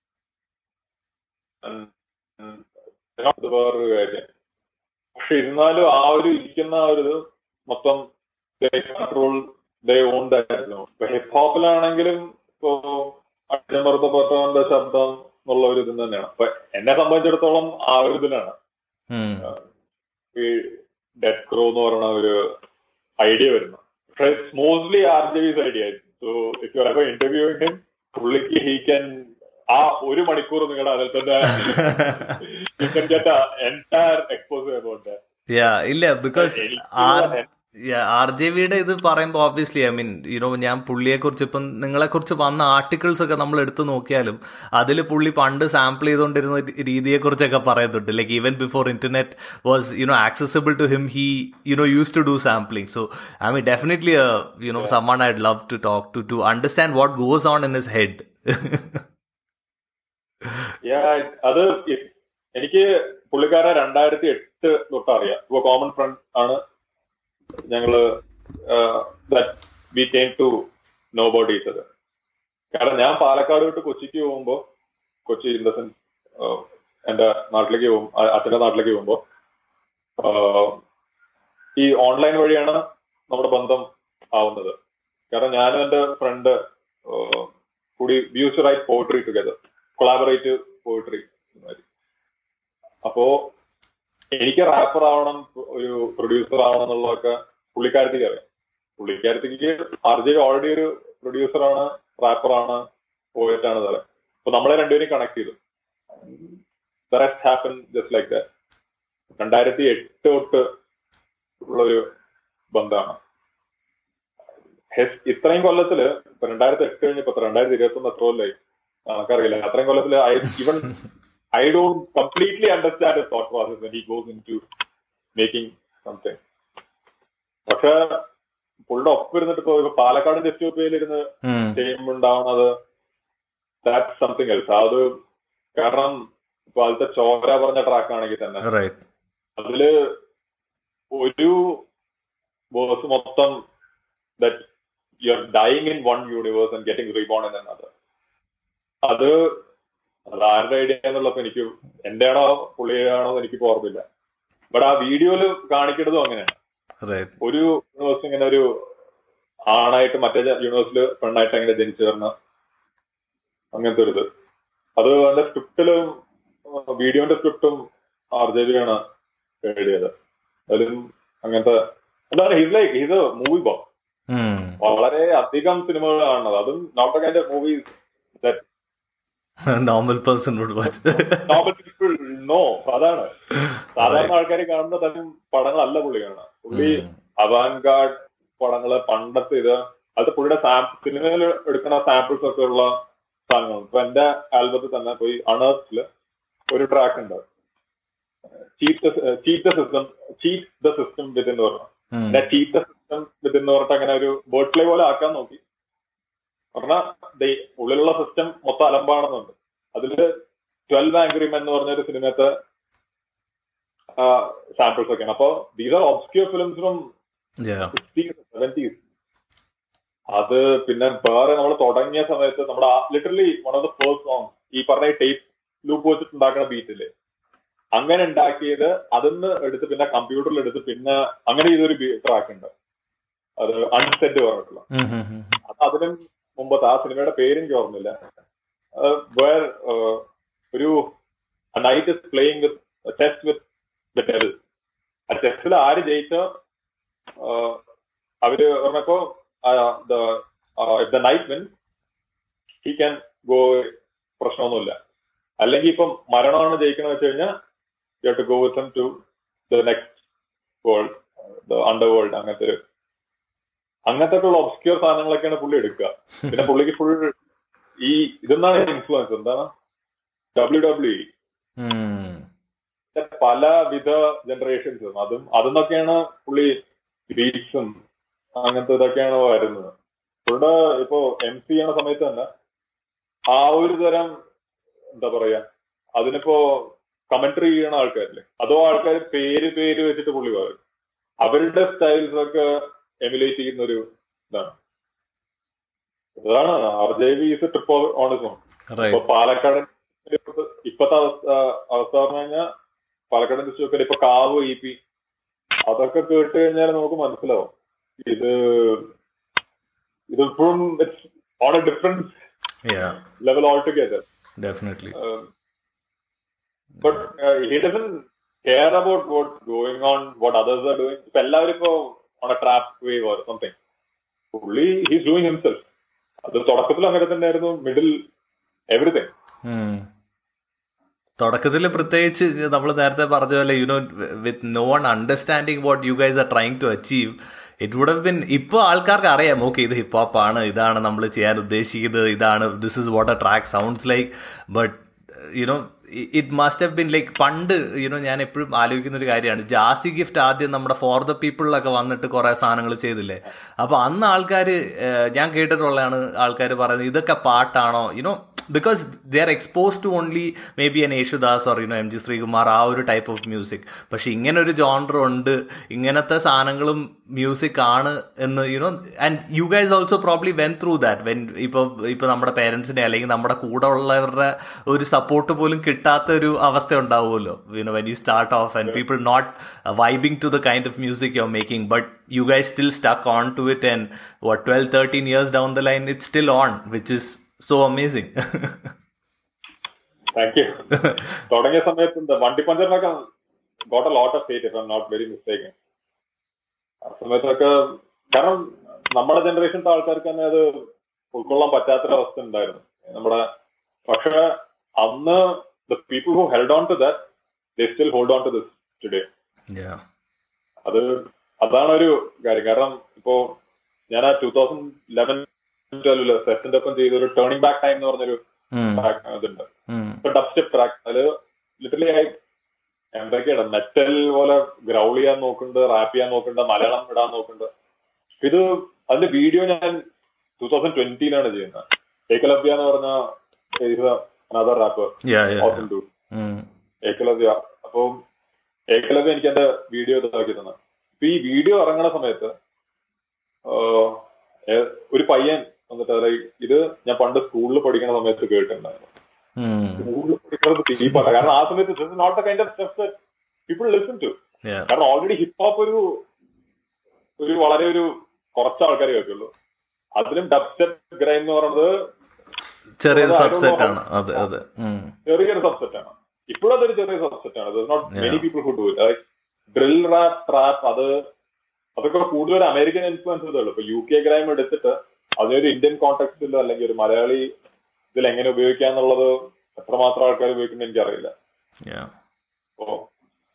വേറൊരു കാര്യം പക്ഷെ ഇരുന്നാലും ആ ഒരു ഇരിക്കുന്ന ഒരു മൊത്തം കൺട്രോൾ ദേ ഓൺ ദായിരുന്നു ഇപ്പൊ ഹിപ്പ് ഹോപ്പിലാണെങ്കിലും ഇപ്പോ അടിമർദ്ദപ്പെട്ടവന്റെ ശബ്ദം എന്നുള്ള ഒരു ഇത് തന്നെയാണ് അപ്പൊ എന്നെ സംബന്ധിച്ചിടത്തോളം ആ ഒരു ഇതിലാണ് ഈ ഡെഡ് ക്രോ എന്ന് പറയുന്ന ഒരു ഐഡിയ വരുന്നു പക്ഷെ mostly R J V's idea ആയിരുന്നു so if you ever interviewing him പുള്ളിക്ക് ഹീ ക്യാൻ ആ ഒരു മണിക്കൂർ നിങ്ങളുടെ അതിൽ തന്നെ എൻറ്റയർ എക്സ്പോസ് അബൌട്ട് ഇല്ല ബിക്കോസ് ആർ ജെ വിയുടെ ഇത് പറയുമ്പോൾ ഓബ്വിയസ്ലി ഐ മീൻ യുനോ ഞാൻ പുള്ളിയെ കുറിച്ച് ഇപ്പം നിങ്ങളെ കുറിച്ച് വന്ന ആർട്ടിക്കിൾസ് ഒക്കെ നമ്മൾ എടുത്തു നോക്കിയാലും അതിൽ പുള്ളി പണ്ട് സാമ്പിൾ ചെയ്തുകൊണ്ടിരുന്ന രീതിയെ കുറിച്ചൊക്കെ പറയുന്നുണ്ട് like even before internet was you know accessible to him he you know use to do sampling so I mean definitely you know summon I love to talk to to understand what goes on in his head അത് എനിക്ക് പുള്ളിക്കാരെ രണ്ടായിരത്തി എട്ട് തൊട്ട് അറിയാം ഇപ്പൊ common friend ആണ് ഞങ്ങള് we came to know both ഈച്ചത് കാരണം ഞാൻ പാലക്കാട് വിട്ട് കൊച്ചിക്ക് പോകുമ്പോ കൊച്ചി ഇൻ ദ സെൻസ് എന്റെ നാട്ടിലേക്ക് പോകും അച്ഛന്റെ നാട്ടിലേക്ക് പോകുമ്പോ ഈ ഓൺലൈൻ വഴിയാണ് നമ്മുടെ ബന്ധം ആവുന്നത് കാരണം ഞാനും എന്റെ ഫ്രണ്ട് കൂടി we use write poetry together collaborate poetry അപ്പോ എനിക്ക് റാപ്പർ ആവണം ഒരു പ്രൊഡ്യൂസർ ആവണം എന്നുള്ളതൊക്കെ പുള്ളിക്കാരത്തേക്ക് അറിയാം പുള്ളിക്കാരത്തേക്ക് ആർ ജെ ഓൾറെഡി ഒരു പ്രൊഡ്യൂസറാണ് റാപ്പറാണ് പോയിട്ടാണ് തല അപ്പൊ നമ്മളെ രണ്ടുപേരും കണക്ട് ചെയ്തു the rest happen just like that രണ്ടായിരത്തി എട്ട് തൊട്ട് ഉള്ളൊരു ബന്ധമാണ് ഇത്രയും കൊല്ലത്തില് ഇപ്പൊ രണ്ടായിരത്തി എട്ട് കഴിഞ്ഞപ്പോ രണ്ടായിരത്തി ഇരുപത്തി ഒന്ന് എത്ര കൊല്ലായി നമുക്കറിയില്ല അത്രയും കൊല്ലത്തില് even I don't completely understand his thought process when he goes into making something. പക്ഷെ പുള്ളിയുടെ ഒപ്പം ഇരുന്നിട്ട് ഇപ്പൊ പാലക്കാടിന്റെ എസ്റ്റോപ്പിയയിൽ ഇരുന്ന് ചെയ്യുമ്പോണ്ടാവുന്നത് ദാറ്റ് സംതിങ് എൽസ് അത് കാരണം ഇപ്പൊ അതിലത്തെ ചോര പറഞ്ഞ ട്രാക്ക് ആണെങ്കിൽ തന്നെ അതില് ഒരു വേഴ്സ് മൊത്തം that you are dying in one universe and getting reborn in എന്നത് അത് അത് ആരുടെ ഐഡിയ എന്നുള്ളപ്പോ എനിക്ക് എന്റെ ആണോ പുള്ളിയാണോ എന്ന് എനിക്ക് ഓർമ്മില്ല ബട്ട് ആ വീഡിയോയില് കാണിക്കുന്നതും അങ്ങനെയാണ് ഒരു യൂണിവേഴ്സ് ഇങ്ങനെ ഒരു ആണായിട്ട് മറ്റേ യൂണിവേഴ്സില് പെണ്ണായിട്ട് അങ്ങനെ ജനിച്ചു വരുന്ന അങ്ങനത്തെ ഒരു ഇത് അത് അതിന്റെ സ്ക്രിപ്റ്റിലും വീഡിയോന്റെ സ്ക്രിപ്റ്റും ആർ ജെ ബി ആണ് എഴുതിയത് അതിലും അങ്ങനത്തെ എന്താണ് his like his movie box വളരെ അധികം സിനിമകൾ കാണുന്നത് അതും not kind of movies normal person would watch normal people no അതാണ് സാധാരണ ആൾക്കാർ കാണുന്ന തരം പടങ്ങളല്ല പുള്ളി കാണുക പുള്ളി അവാൻഗാർഡ് പടങ്ങള് പണ്ടത്തെ ഇത് അത് പുള്ളിയുടെ സിനിമയിൽ എടുക്കുന്ന സാമ്പിൾസ് ഒക്കെ ഉള്ള സാധനങ്ങൾ ഇപ്പൊ എന്റെ ആൽബത്തിൽ തന്നെ പോയി അണേഴ്സില് ഒരു ട്രാക്ക് ഉണ്ട് cheat cheat the system cheat the system with എന്ന് പറഞ്ഞു ഞാൻ ചീറ്റ് ദ സിസ്റ്റം വിത്ത് എന്ന് പറഞ്ഞിട്ട് അങ്ങനെ ഒരു ബേർഡ് പ്ലേ പോലെ ആക്കാൻ നോക്കി പറഞ്ഞാൽ ഉള്ളിലുള്ള സിസ്റ്റം മൊത്തം അലമ്പാണെന്നുണ്ട് അതില് ട്വൽവ് ആംഗ്രി മെൻ എന്ന് പറഞ്ഞ ഒരു സിനിമത്തെ സാമ്പിൾസ് ഒക്കെയാണ് അപ്പൊ these are obscure films from sixties seventies അത് പിന്നെ വേറെ നമ്മൾ തുടങ്ങിയ സമയത്ത് നമ്മുടെ literally one of the first song ഈ പറഞ്ഞ ടേപ്പ് ലൂപ്പ് വെച്ചിട്ട് ഉണ്ടാക്കുന്ന ബീറ്റില്ലേ അങ്ങനെ ഉണ്ടാക്കിയത് അതിന്ന് എടുത്ത് പിന്നെ കമ്പ്യൂട്ടറിൽ എടുത്ത് പിന്നെ അങ്ങനെ ഇതൊരു ട്രാക്ക് ഉണ്ട് അത് അൺസെറ്റ് പറഞ്ഞിട്ടുള്ള അത് അതിനും മുമ്പത്തെ ആ സിനിമയുടെ പേരും ഓർമ്മയില്ല വേർ ഒരു knight is playing with chess with the devil ആ ചെസ്സിൽ ആര് ജയിച്ച അവര് പറഞ്ഞപ്പോ the knight win he can go പ്രശ്നമൊന്നുമില്ല അല്ലെങ്കിൽ ഇപ്പം മരണമാണ് ജയിക്കണമെന്ന് വെച്ച് കഴിഞ്ഞാൽ you have to go with to the next world the underworld അങ്ങനത്തെ ഒരു അങ്ങനത്തെ ഉള്ള ഒബ്സ്ക്യൂർ സാധനങ്ങളൊക്കെയാണ് പുള്ളി എടുക്കുക പിന്നെ പുള്ളിക്ക് ഫുൾ ഈ ഇതെന്നാണ് ഇൻഫ്ലുവൻസ് എന്താണ് ഡബ്ല്യു ഡബ്ല്യു പലവിധ ജനറേഷൻസും അതും അതെന്നൊക്കെയാണ് പുള്ളി ബീറ്റ്സും അങ്ങനത്തെ ഇതൊക്കെയാണ് വരുന്നത് പുള്ളിയുടെ ഇപ്പോ എം സി ചെയ്യണ സമയത്ത് തന്നെ ആ ഒരു തരം എന്താ പറയാ അതിനിപ്പോ കമന്ററി ചെയ്യണ ആൾക്കാരില്ലേ അതോ ആൾക്കാർ പേര് പേര് വെച്ചിട്ട് പുള്ളി പറയും അവരുടെ സ്റ്റൈൽസ് ഒക്കെ എമുലേറ്റ് ചെയ്യുന്ന ഒരു ഇതാണ് ഇതാണ് ആർ ജെ വി ഇസ് ട്രിപ്പ് ഓണിസം ഇപ്പൊ പാലക്കാട് ഇപ്പത്തെ അവസ്ഥ അവസ്ഥ പറഞ്ഞു കഴിഞ്ഞാൽ പാലക്കാട് ഡിസ്ട്രിക്റ്റിൽ ഇപ്പൊ കാവ് ഇ പി അതൊക്കെ കേട്ട് കഴിഞ്ഞാൽ നമുക്ക് മനസ്സിലാവും ഇത് ഇതിപ്പോഴും it's on a different level all together definitely but he doesn't care about what going on what others are doing ഇപ്പൊ എല്ലാവരും ഇപ്പോ on a trap wave or something പുള്ളി ഹീസ് ഡൂയിങ് ഹിംസെൽഫ് അത് തുടക്കത്തിൽ അങ്ങനെ തന്നെയായിരുന്നു മിഡിൽ എവറിഥിങ് തുടക്കത്തിൽ പ്രത്യേകിച്ച് നമ്മൾ നേരത്തെ പറഞ്ഞ പോലെ you know with no one understanding what you guys are trying to achieve it would have been ഇപ്പോൾ ആൾക്കാർക്ക് അറിയാം ഓക്കെ ഇത് ഹിപ്പ് ഹോപ്പ് ആണ് ഇതാണ് നമ്മൾ ചെയ്യാൻ ഉദ്ദേശിക്കുന്നത് ഇതാണ് this is what a track sounds like but you know it must have been like പണ്ട് യുനോ ഞാൻ എപ്പോഴും ആലോചിക്കുന്ന ഒരു കാര്യമാണ് ജാസ്തി ഗിഫ്റ്റ് ആദ്യം നമ്മുടെ ഫോർ ദ പീപ്പിളിലൊക്കെ വന്നിട്ട് കുറേ സാധനങ്ങൾ ചെയ്തില്ലേ അപ്പോൾ അന്ന് ആൾക്കാർ ഞാൻ കേട്ടിട്ടുള്ളതാണ് ആൾക്കാർ പറയുന്നത് ഇതൊക്കെ പാട്ടാണോ you know because they are expose to only maybe N Yesudas or you know M G Sreekumar ആ ഒരു ടൈപ്പ് ഓഫ് മ്യൂസിക് പക്ഷെ ഇങ്ങനെ ഒരു ജോണ്ടർ ഉണ്ട് ഇങ്ങനത്തെ സാധനങ്ങളും മ്യൂസിക് ആണ് എന്ന് you know and you guys also probably went through that when ഇപ്പോൾ ഇപ്പോൾ നമ്മുടെ പേരൻസിനെ അല്ലെങ്കിൽ നമ്മുടെ കൂടെ ഉള്ളവരുടെ ഒരു സപ്പോർട്ട് പോലും കിട്ടാത്ത ഒരു അവസ്ഥ ഉണ്ടാവുമല്ലോ you know when you start off and people not vibing to the kind of music you are making but you guys still stuck on to it and what 12 13 years down the line it's still on which is so amazing thank you തുടങ്ങിയ സമയത്ത് എന്താ വണ്ടി പഞ്ചറിനൊക്കെ got a lot of fate if I not very mistake ആ സമയത്തൊക്കെ കാരണം നമ്മുടെ ജനറേഷനത്തെ ആൾക്കാർക്ക് തന്നെ അത് ഉൾക്കൊള്ളാൻ പറ്റാത്തൊരവസ്ഥ ഉണ്ടായിരുന്നു നമ്മുടെ പക്ഷെ അന്ന് the people who held on to that they still hold on to this today അത് അതാണ് ഒരു കാര്യം കാരണം ഇപ്പോ ഞാൻ ആ ടൂ തൗസൻഡ് ലെവൻ ട്വൽവില് സെറ്റിന്റെ ഒപ്പം ചെയ്ത ഒരു ടേണിംഗ് ബാക്ക് ടൈം എന്ന് പറഞ്ഞൊരു ഇതുണ്ട് ഇപ്പൊ ഡബ് സ്റ്റെപ്പ് ട്രാക്ക് അതില് ലിറ്ററലി ആയി എന്തൊക്കെയാണ് മെറ്റൽ പോലെ ഗ്രൗൾ ചെയ്യാൻ നോക്കുന്നുണ്ട് റാപ്പ് ചെയ്യാൻ നോക്കുന്നുണ്ട് മലയാളം ഇടാൻ നോക്കുന്നുണ്ട് ഇത് അതിന്റെ വീഡിയോ ഞാൻ ടൂ തൗസൻഡ് ട്വന്റിയിലാണ് ചെയ്യുന്നത് ഏകലവ്യ എന്ന് പറഞ്ഞ അനദർ റാപ്പർ ഏകലവ്യ അപ്പൊ ഏകലവ്യ എനിക്ക് എന്റെ വീഡിയോ ഇതാക്കി തന്നെ അപ്പൊ ഈ വീഡിയോ ഇറങ്ങണ സമയത്ത് ഒരു പയ്യൻ വന്നിട്ട് അതായത് ഇത് ഞാൻ പണ്ട് സ്കൂളിൽ പഠിക്കുന്ന സമയത്ത് കേട്ടിട്ടുണ്ടായിരുന്നു സ്കൂളിൽ പഠിക്കുന്നത് തീപ്പാണ് കാരണം ആ സമയത്ത് this not the kind of step people listen to കാരണം ഓൾറെഡി ഹിപ്പ് ഹോപ്പ് ഒരു ഒരു വളരെ ഒരു കുറച്ച് ആൾക്കാരെ കേൾക്കുള്ളൂ അതിലും ഡബ് സ്റ്റെപ്പ് ഗ്രൈം എന്ന് പറയുന്നത് ചെറിയൊരു സബ്സെറ്റ് ആണ് അതെ അതെ ചെറിയൊരു സബ്സെറ്റ് ആണ് ഇപ്പോഴും അതൊരു ചെറിയ സബ്സെറ്റ് ആണ് not many people who do it drill rap trap അത് അതൊക്കെ കൂടുതൽ അമേരിക്കൻ ഇൻഫ്ലുവൻസ് ഉള്ളൂ ഇപ്പൊ യു കെ ഗ്രൈം എടുത്തിട്ട് അതൊരു ഇന്ത്യൻ കോണ്ടെക്സ്റ്റിലോ അല്ലെങ്കിൽ ഒരു മലയാളി ഇതിൽ എങ്ങനെ ഉപയോഗിക്കാന്നുള്ളത് എത്രമാത്രം ആൾക്കാർ ഉപയോഗിക്കുന്നത് എനിക്കറിയില്ല അപ്പോ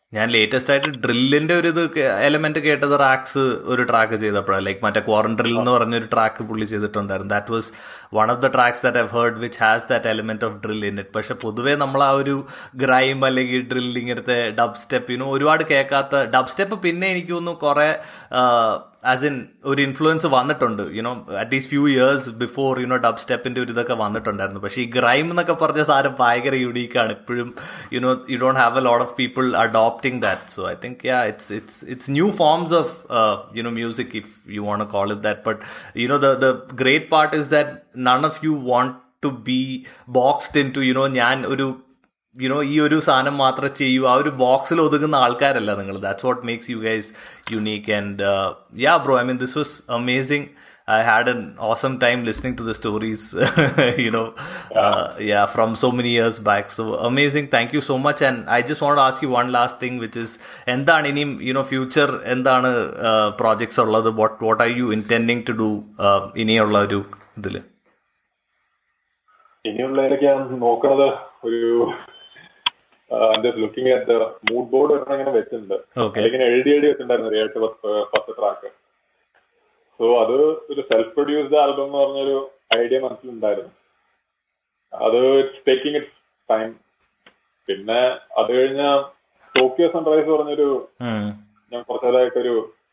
ഞാൻ ലേറ്റസ്റ്റ് ആയിട്ട് ഡ്രില്ലിന്റെ ഒരു ഇത് എലമെന്റ് കേട്ടത് റാക്സ് ഒരു ട്രാക്ക് ചെയ്തപ്പോഴാണ് ലൈക്ക് മറ്റേ ക്വാറന്റിൽ എന്ന് പറഞ്ഞൊരു ട്രാക്ക് പുള്ളി ചെയ്തിട്ടുണ്ടായിരുന്നു that was one of the tracks that have heard which has that element of drill in it പക്ഷെ പൊതുവേ നമ്മൾ ആ ഒരു ഗ്രൈം അല്ലെങ്കിൽ ഡ്രിൽ ഇങ്ങനത്തെ ഡബ് സ്റ്റെപ്പിനും ഒരുപാട് കേൾക്കാത്ത ഡബ് സ്റ്റെപ്പ് പിന്നെ എനിക്ക് തോന്നുന്നു കുറെ ആസ് ഇൻ ഒരു ഇൻഫ്ലുവൻസ് വന്നിട്ടുണ്ട് you know at least few years before you know ഡബ് സ്റ്റെപ്പിന്റെ ഒരു ഇതൊക്കെ വന്നിട്ടുണ്ടായിരുന്നു പക്ഷേ ഈ ഗ്രൈം എന്നൊക്കെ പറഞ്ഞ സാധനം ഭയങ്കര യുണീക്കാണ് ഇപ്പോഴും you know you don't have a lot of people adopting that so I think yeah it's it's it's new forms of you know music if you want call it that but you know the the great part is that none of you want to be boxed in to you know ഞാൻ ഒരു you know ഈ ഒരു സാധനം മാത്രം ചെയ്യൂ ആ ഒരു ബോക്സിൽ ഒതുങ്ങുന്ന ആൾക്കാരല്ല നിങ്ങൾ that's what makes you guys unique and yeah bro I mean this was amazing I had an awesome time listening to the stories, you know, uh, yeah, from so many years back. So amazing. Thank you so much. And I just want to ask you one last thing, which is, എന്താണ് ഇനിയും you know future എന്താണ് projects ഉള്ളത് what what are you intending to do ഇനിയുള്ള ഒരു ഇതില് ഇനിയുള്ളതിലൊക്കെ ഞാൻ നോക്കണത് ഒരു ലുക്കിംഗ് അറ്റ് മൂഡ് ബോർഡ് ഇങ്ങനെ വെച്ചിട്ടുണ്ട് ഇങ്ങനെ എഴുതി എഴുതി വെച്ചിട്ടുണ്ടായിരുന്നു ഒരു എട്ട് പത്ത് പത്ത് ട്രാക്ക് സോ അത് ഒരു സെൽഫ് പ്രൊഡ്യൂസ്ഡ് ആൽബം എന്ന് പറഞ്ഞൊരു ഐഡിയ മനസ്സിലുണ്ടായിരുന്നു അത് ടേക്കിംഗ് ഇറ്റ് ടൈം പിന്നെ അത് കഴിഞ്ഞ ടോക്കിയോ സൺറൈസ് പറഞ്ഞൊരു ഞാൻ കുറച്ചതായിട്ടൊരു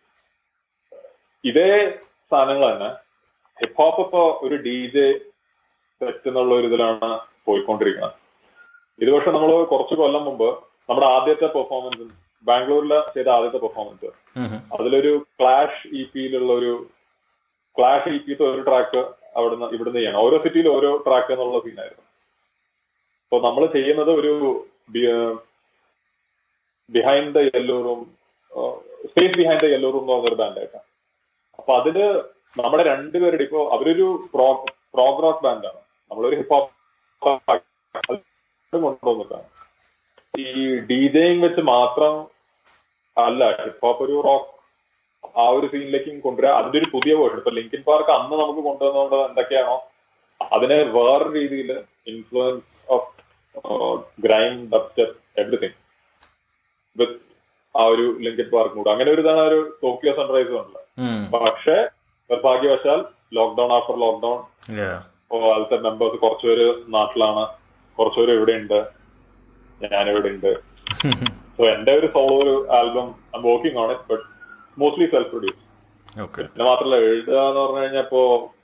ഇതേ സാധനങ്ങൾ തന്നെ ഹിപ്പ് ഹോപ്പ് ഇപ്പൊ ഒരു ഡി ജെ സെറ്റ് എന്നുള്ള ഒരു ഇതിലാണ് പോയിക്കൊണ്ടിരിക്കുന്നത് ഇത് പക്ഷെ നമ്മൾ കുറച്ച് കൊല്ലം മുമ്പ് നമ്മുടെ ആദ്യത്തെ പെർഫോമൻസ് ബാംഗ്ലൂരിൽ ചെയ്ത ആദ്യത്തെ പെർഫോമൻസ് അതിലൊരു ക്ലാഷ് ഇ പിയിലുള്ള ഒരു ക്ലാഷ് ഇ പിത്തെ ഒരു ട്രാക്ക് അവിടുന്ന് ഇവിടുന്ന് ചെയ്യണം ഓരോ സിറ്റിയിൽ ഓരോ ട്രാക്ക് എന്നുള്ള സീനായിരുന്നു അപ്പൊ നമ്മൾ ചെയ്യുന്നത് ഒരു behind the yellow room space behind the yellow room എന്ന് പറഞ്ഞൊരു ബാൻഡായിട്ടാണ് അപ്പൊ അതില് നമ്മുടെ രണ്ടുപേരുടെ ഇപ്പോ അവരൊരു പ്രോ പ്രോഗ് റോക്ക് ബാൻഡാണ് നമ്മളൊരു ഹിപ്പ് ഹോപ്പ് കൊണ്ടുവന്നിട്ടാണ് ഈ ഡി ജെയിങ് വെച്ച് മാത്രം അല്ല ഹിപ്പ് ഹോപ്പ് ഒരു റോക്ക് ആ ഒരു സീനിലേക്കും കൊണ്ടുവരിക അതിന്റെ ഒരു പുതിയ വേർഡ് ഇപ്പൊ ലിങ്കിൻ പാർക്ക് അന്ന് നമുക്ക് കൊണ്ടുവന്നുകൊണ്ട് എന്തൊക്കെയാണോ അതിനെ വേറെ രീതിയിൽ influence of grime dubstep everything with ആ ഒരു ലിങ്കിൻ പാർക്ക് മൂഡ് അങ്ങനെ ഒരു ഇതാണ് ഒരു ടോക്കിയോ സൺറൈസ് ഉണ്ടല്ലോ പക്ഷെ നിർഭാഗ്യവശാൽ ലോക്ക്ഡൌൺ ആഫ്റ്റർ ലോക്ക്ഡൌൺ അതിലത്തെ മെമ്പേഴ്സ് കുറച്ചുപേര് നാട്ടിലാണ് കുറച്ചുപേര് ഇവിടെ ഉണ്ട് ഞാൻ ഇവിടെ ഉണ്ട് സോ എന്റെ ഒരു സോളോ ഒരു album I working on it but mostly self produce പിന്നെ മാത്രല്ല എഴുതുക എന്ന് പറഞ്ഞു കഴിഞ്ഞപ്പോ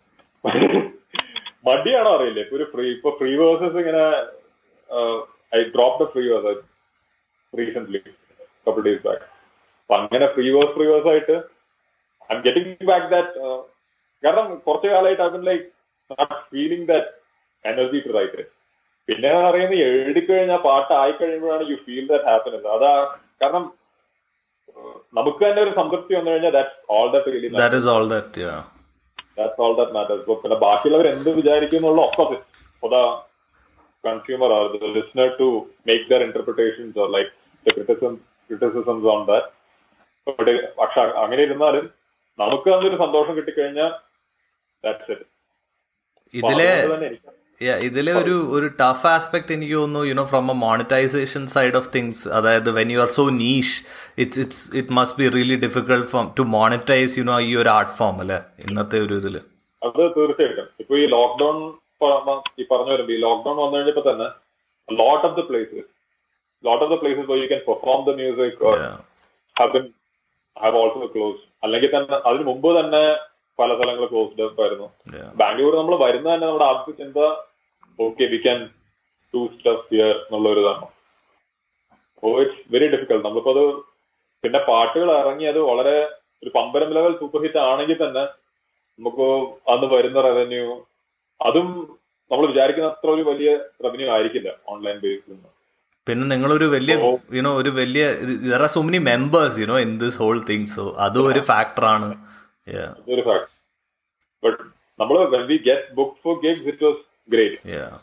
മടിയാണോ അറിയില്ല ഇപ്പൊ ഒരു ഫ്രീ ഇപ്പൊ ഫ്രീ വേഴ്സസ് ഇങ്ങനെ I drop the free verse recent couple days back അപ്പൊ അങ്ങനെ ഫ്രീ വേഴ്സ് ഫ്രീ വേഴ്സ് ആയിട്ട് I'm getting back that കാരണം കുറച്ചു കാലമായിട്ട് I like not feeling that energy to write പിന്നെ അറിയുന്നത് എഴുതി കഴിഞ്ഞാൽ പാട്ട് ആയി കഴിയുമ്പോഴാണ് യു ഫീൽ ദാറ്റ് ഹാപ്പിനെസ് അതാ കാരണം നമുക്ക് തന്നെ ഒരു സംതൃപ്തി വന്നു കഴിഞ്ഞാൽ that's all that really that's all that that's all that matters ഇപ്പൊ പിന്നെ ബാക്കിയുള്ളവർ എന്ത് വിചാരിക്കും എന്നുള്ള ഒക്കെ for the consumer or the listener to make their interpretations or like the criticism criticisms on that പക്ഷെ അങ്ങനെ ഇരുന്നാലും നമുക്ക് അതിലൊരു സന്തോഷം കിട്ടിക്കഴിഞ്ഞാൽ ദാറ്റ്സ് ഇറ്റ് ഇതിലെ ഇതിലെ ഒരു ഒരു ടഫ് ആസ്പെക്ട് എനിക്ക് തോന്നുന്നു you know from a monetization side of things അതായത് when you are so niche it's it's it must be really difficult from to monetize you know ഈ ഒരു ആർട്ട് ഫോം അല്ലെ ഇന്നത്തെ ഒരു ഇതില് അത് തീർച്ചയായിട്ടും ഇപ്പൊ ഈ ലോക്ക്ഡൌൺ ഈ പറഞ്ഞു വരുമ്പോ ഈ ലോക്ക്ഡൌൺ വന്നു കഴിഞ്ഞപ്പോ തന്നെ lot of the places lot of the places you can perform the music have have also close അല്ലെങ്കിൽ തന്നെ അതിന് മുമ്പ് തന്നെ പല സ്ഥലങ്ങൾ ക്ലോസ്ഡ് അപ്പ് ആയിരുന്നു ബാംഗ്ലൂർ നമ്മൾ വരുന്ന തന്നെ നമ്മുടെ ആദ്യത്തെ ചിന്ത okay we can do stuff here എന്നുള്ള ഒരു ഇതാണ് ഓ ഇറ്റ്സ് വെരി ഡിഫിക്കൽട്ട് നമ്മളിപ്പോ അത് പിന്നെ പാട്ടുകൾ ഇറങ്ങി അത് വളരെ ഒരു പമ്പരം ലെവൽ സൂപ്പർ ഹിറ്റ് ആണെങ്കിൽ തന്നെ നമുക്ക് അന്ന് വരുന്ന റവന്യൂ അതും നമ്മൾ വിചാരിക്കുന്ന അത്ര ഒരു വലിയ റവന്യൂ ആയിരിക്കില്ല ഓൺലൈൻ ബേസിൽ നിന്ന് പിന്നെ നിങ്ങളൊരു വലിയ യുനോ ഒരു വലിയ there are so many members you know in this whole thing so അതും ഒരു ഫാക്ടറാണ് അതൊരു ഫാക്ട് ബട്ട് നമ്മൾ when we get book for gigs it was great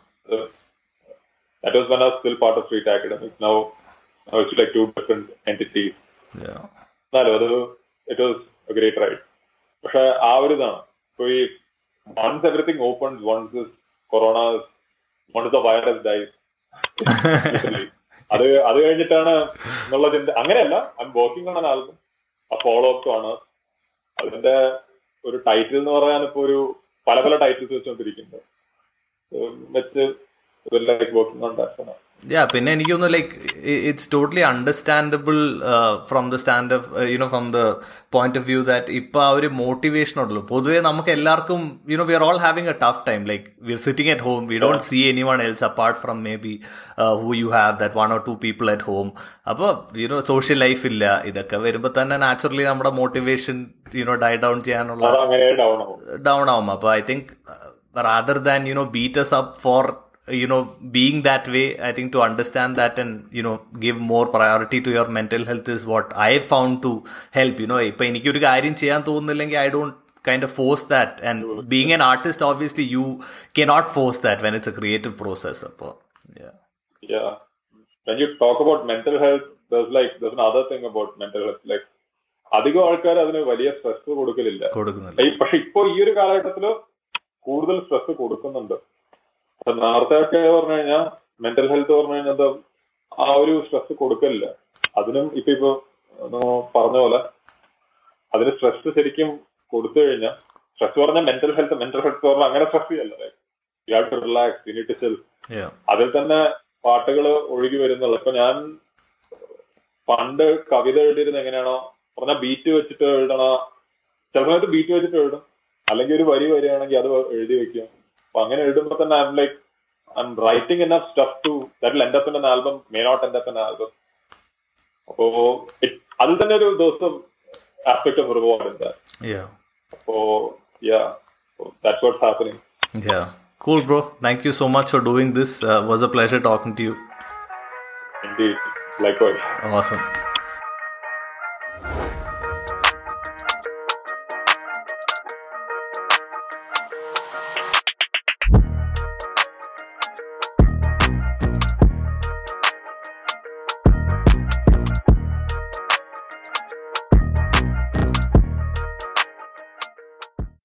that was when I was still part of Street Academics. Now, now it's like two different entities. Yeah. എന്നാലും അത് it was a great ride പക്ഷെ ആ ഒരു ഇതാണ് ഇപ്പൊ ഈ once everything open once corona once the virus dies അത് അത് കഴിഞ്ഞിട്ടാണ് എന്നുള്ള ചിന്ത അങ്ങനെയല്ല I'm working on album ആ ഫോളോ അപ്പ് ആണ് അതിന്റെ ഒരു ടൈറ്റിൽ എന്ന് പറയാൻ ഇപ്പൊ ഒരു പല പല ടൈറ്റിൽസ് വെച്ചുകൊണ്ടിരിക്കുന്നത് വെച്ച് like working on that yeah പിന്നെ എനിക്ക് തോന്നുന്നു like it's totally understandable from the stand of you know from the point of view that ഇപ്പൊ ആ ഒരു മോട്ടിവേഷൻ ഉള്ളൂ പൊതുവേ നമുക്ക് എല്ലാവർക്കും you know we are all having a tough time like we are sitting at home we don't see anyone else apart from maybe who you have that one or two people at home അപ്പോൾ you know social life ഇല്ല ഇതൊക്കെ വരുമ്പോൾ തന്നെ naturally നമ്മുടെ motivation you know die down ചെയ്യാനുള്ള down ആവും അപ്പോൾ I think rather than you know beats up for you know being that way i think to understand that and you know give more priority to your mental health is what i found to help you know ഇപ്പൊ എനിക്ക് ഒരു കാര്യം ചെയ്യാൻ തോന്നുന്നില്ലെങ്കിൽ I don't kind of force that and being an artist obviously you cannot force that when it's a creative process so, yeah yeah when you talk about mental health there's like there's another thing about mental health like അധികം ആൾക്കാർ അതിന് വലിയ stress കൊടുക്കലില്ല പക്ഷെ ഇപ്പൊ ഈ ഒരു കാലഘട്ടത്തില് കൂടുതൽ സ്ട്രെസ് കൊടുക്കുന്നുണ്ട് നേരത്തെ ഒക്കെ പറഞ്ഞു കഴിഞ്ഞാൽ മെന്റൽ ഹെൽത്ത് പറഞ്ഞു കഴിഞ്ഞാൽ ആ ഒരു സ്ട്രെസ് കൊടുക്കലില്ല അതിനും ഇപ്പൊ ഇപ്പൊ പറഞ്ഞ പോലെ അതിന് സ്ട്രെസ് ശരിക്കും കൊടുത്തു കഴിഞ്ഞാൽ സ്ട്രെസ് പറഞ്ഞാൽ മെന്റൽ ഹെൽത്ത് മെന്റൽ ഹെൽത്ത് പറഞ്ഞാൽ അങ്ങനെ സ്ട്രെസ് ചെയ്യല്ല you have to relax you need to sell അതിൽ തന്നെ പാട്ടുകൾ ഒഴുകി വരുന്നുള്ളു ഇപ്പൊ ഞാൻ പണ്ട് കവിത എഴുതിയിരുന്നത് എങ്ങനെയാണോ പറഞ്ഞാൽ ബീറ്റ് വെച്ചിട്ട് എഴുതണ ചില സമയത്ത് ബീറ്റ് വെച്ചിട്ട് എഴുതും അല്ലെങ്കിൽ ഒരു വരി വരികയാണെങ്കിൽ അത് എഴുതി വെക്കും അപ്പൊ അങ്ങനെ എഴുതുമ്പോ തന്നെ I'm like I'm writing in stuff to that end up in album may not end up in album അപ്പോ അതിൽ തന്നെ ഒരു ദിവസം ആസ്പെക്ട് ഓഫ് റിവാർഡ് അപ്പോ yeah that's what's happening Yeah. Cool, bro. Thank you so much for doing this. Uh, was a pleasure talking to you. Indeed. Likewise. Awesome.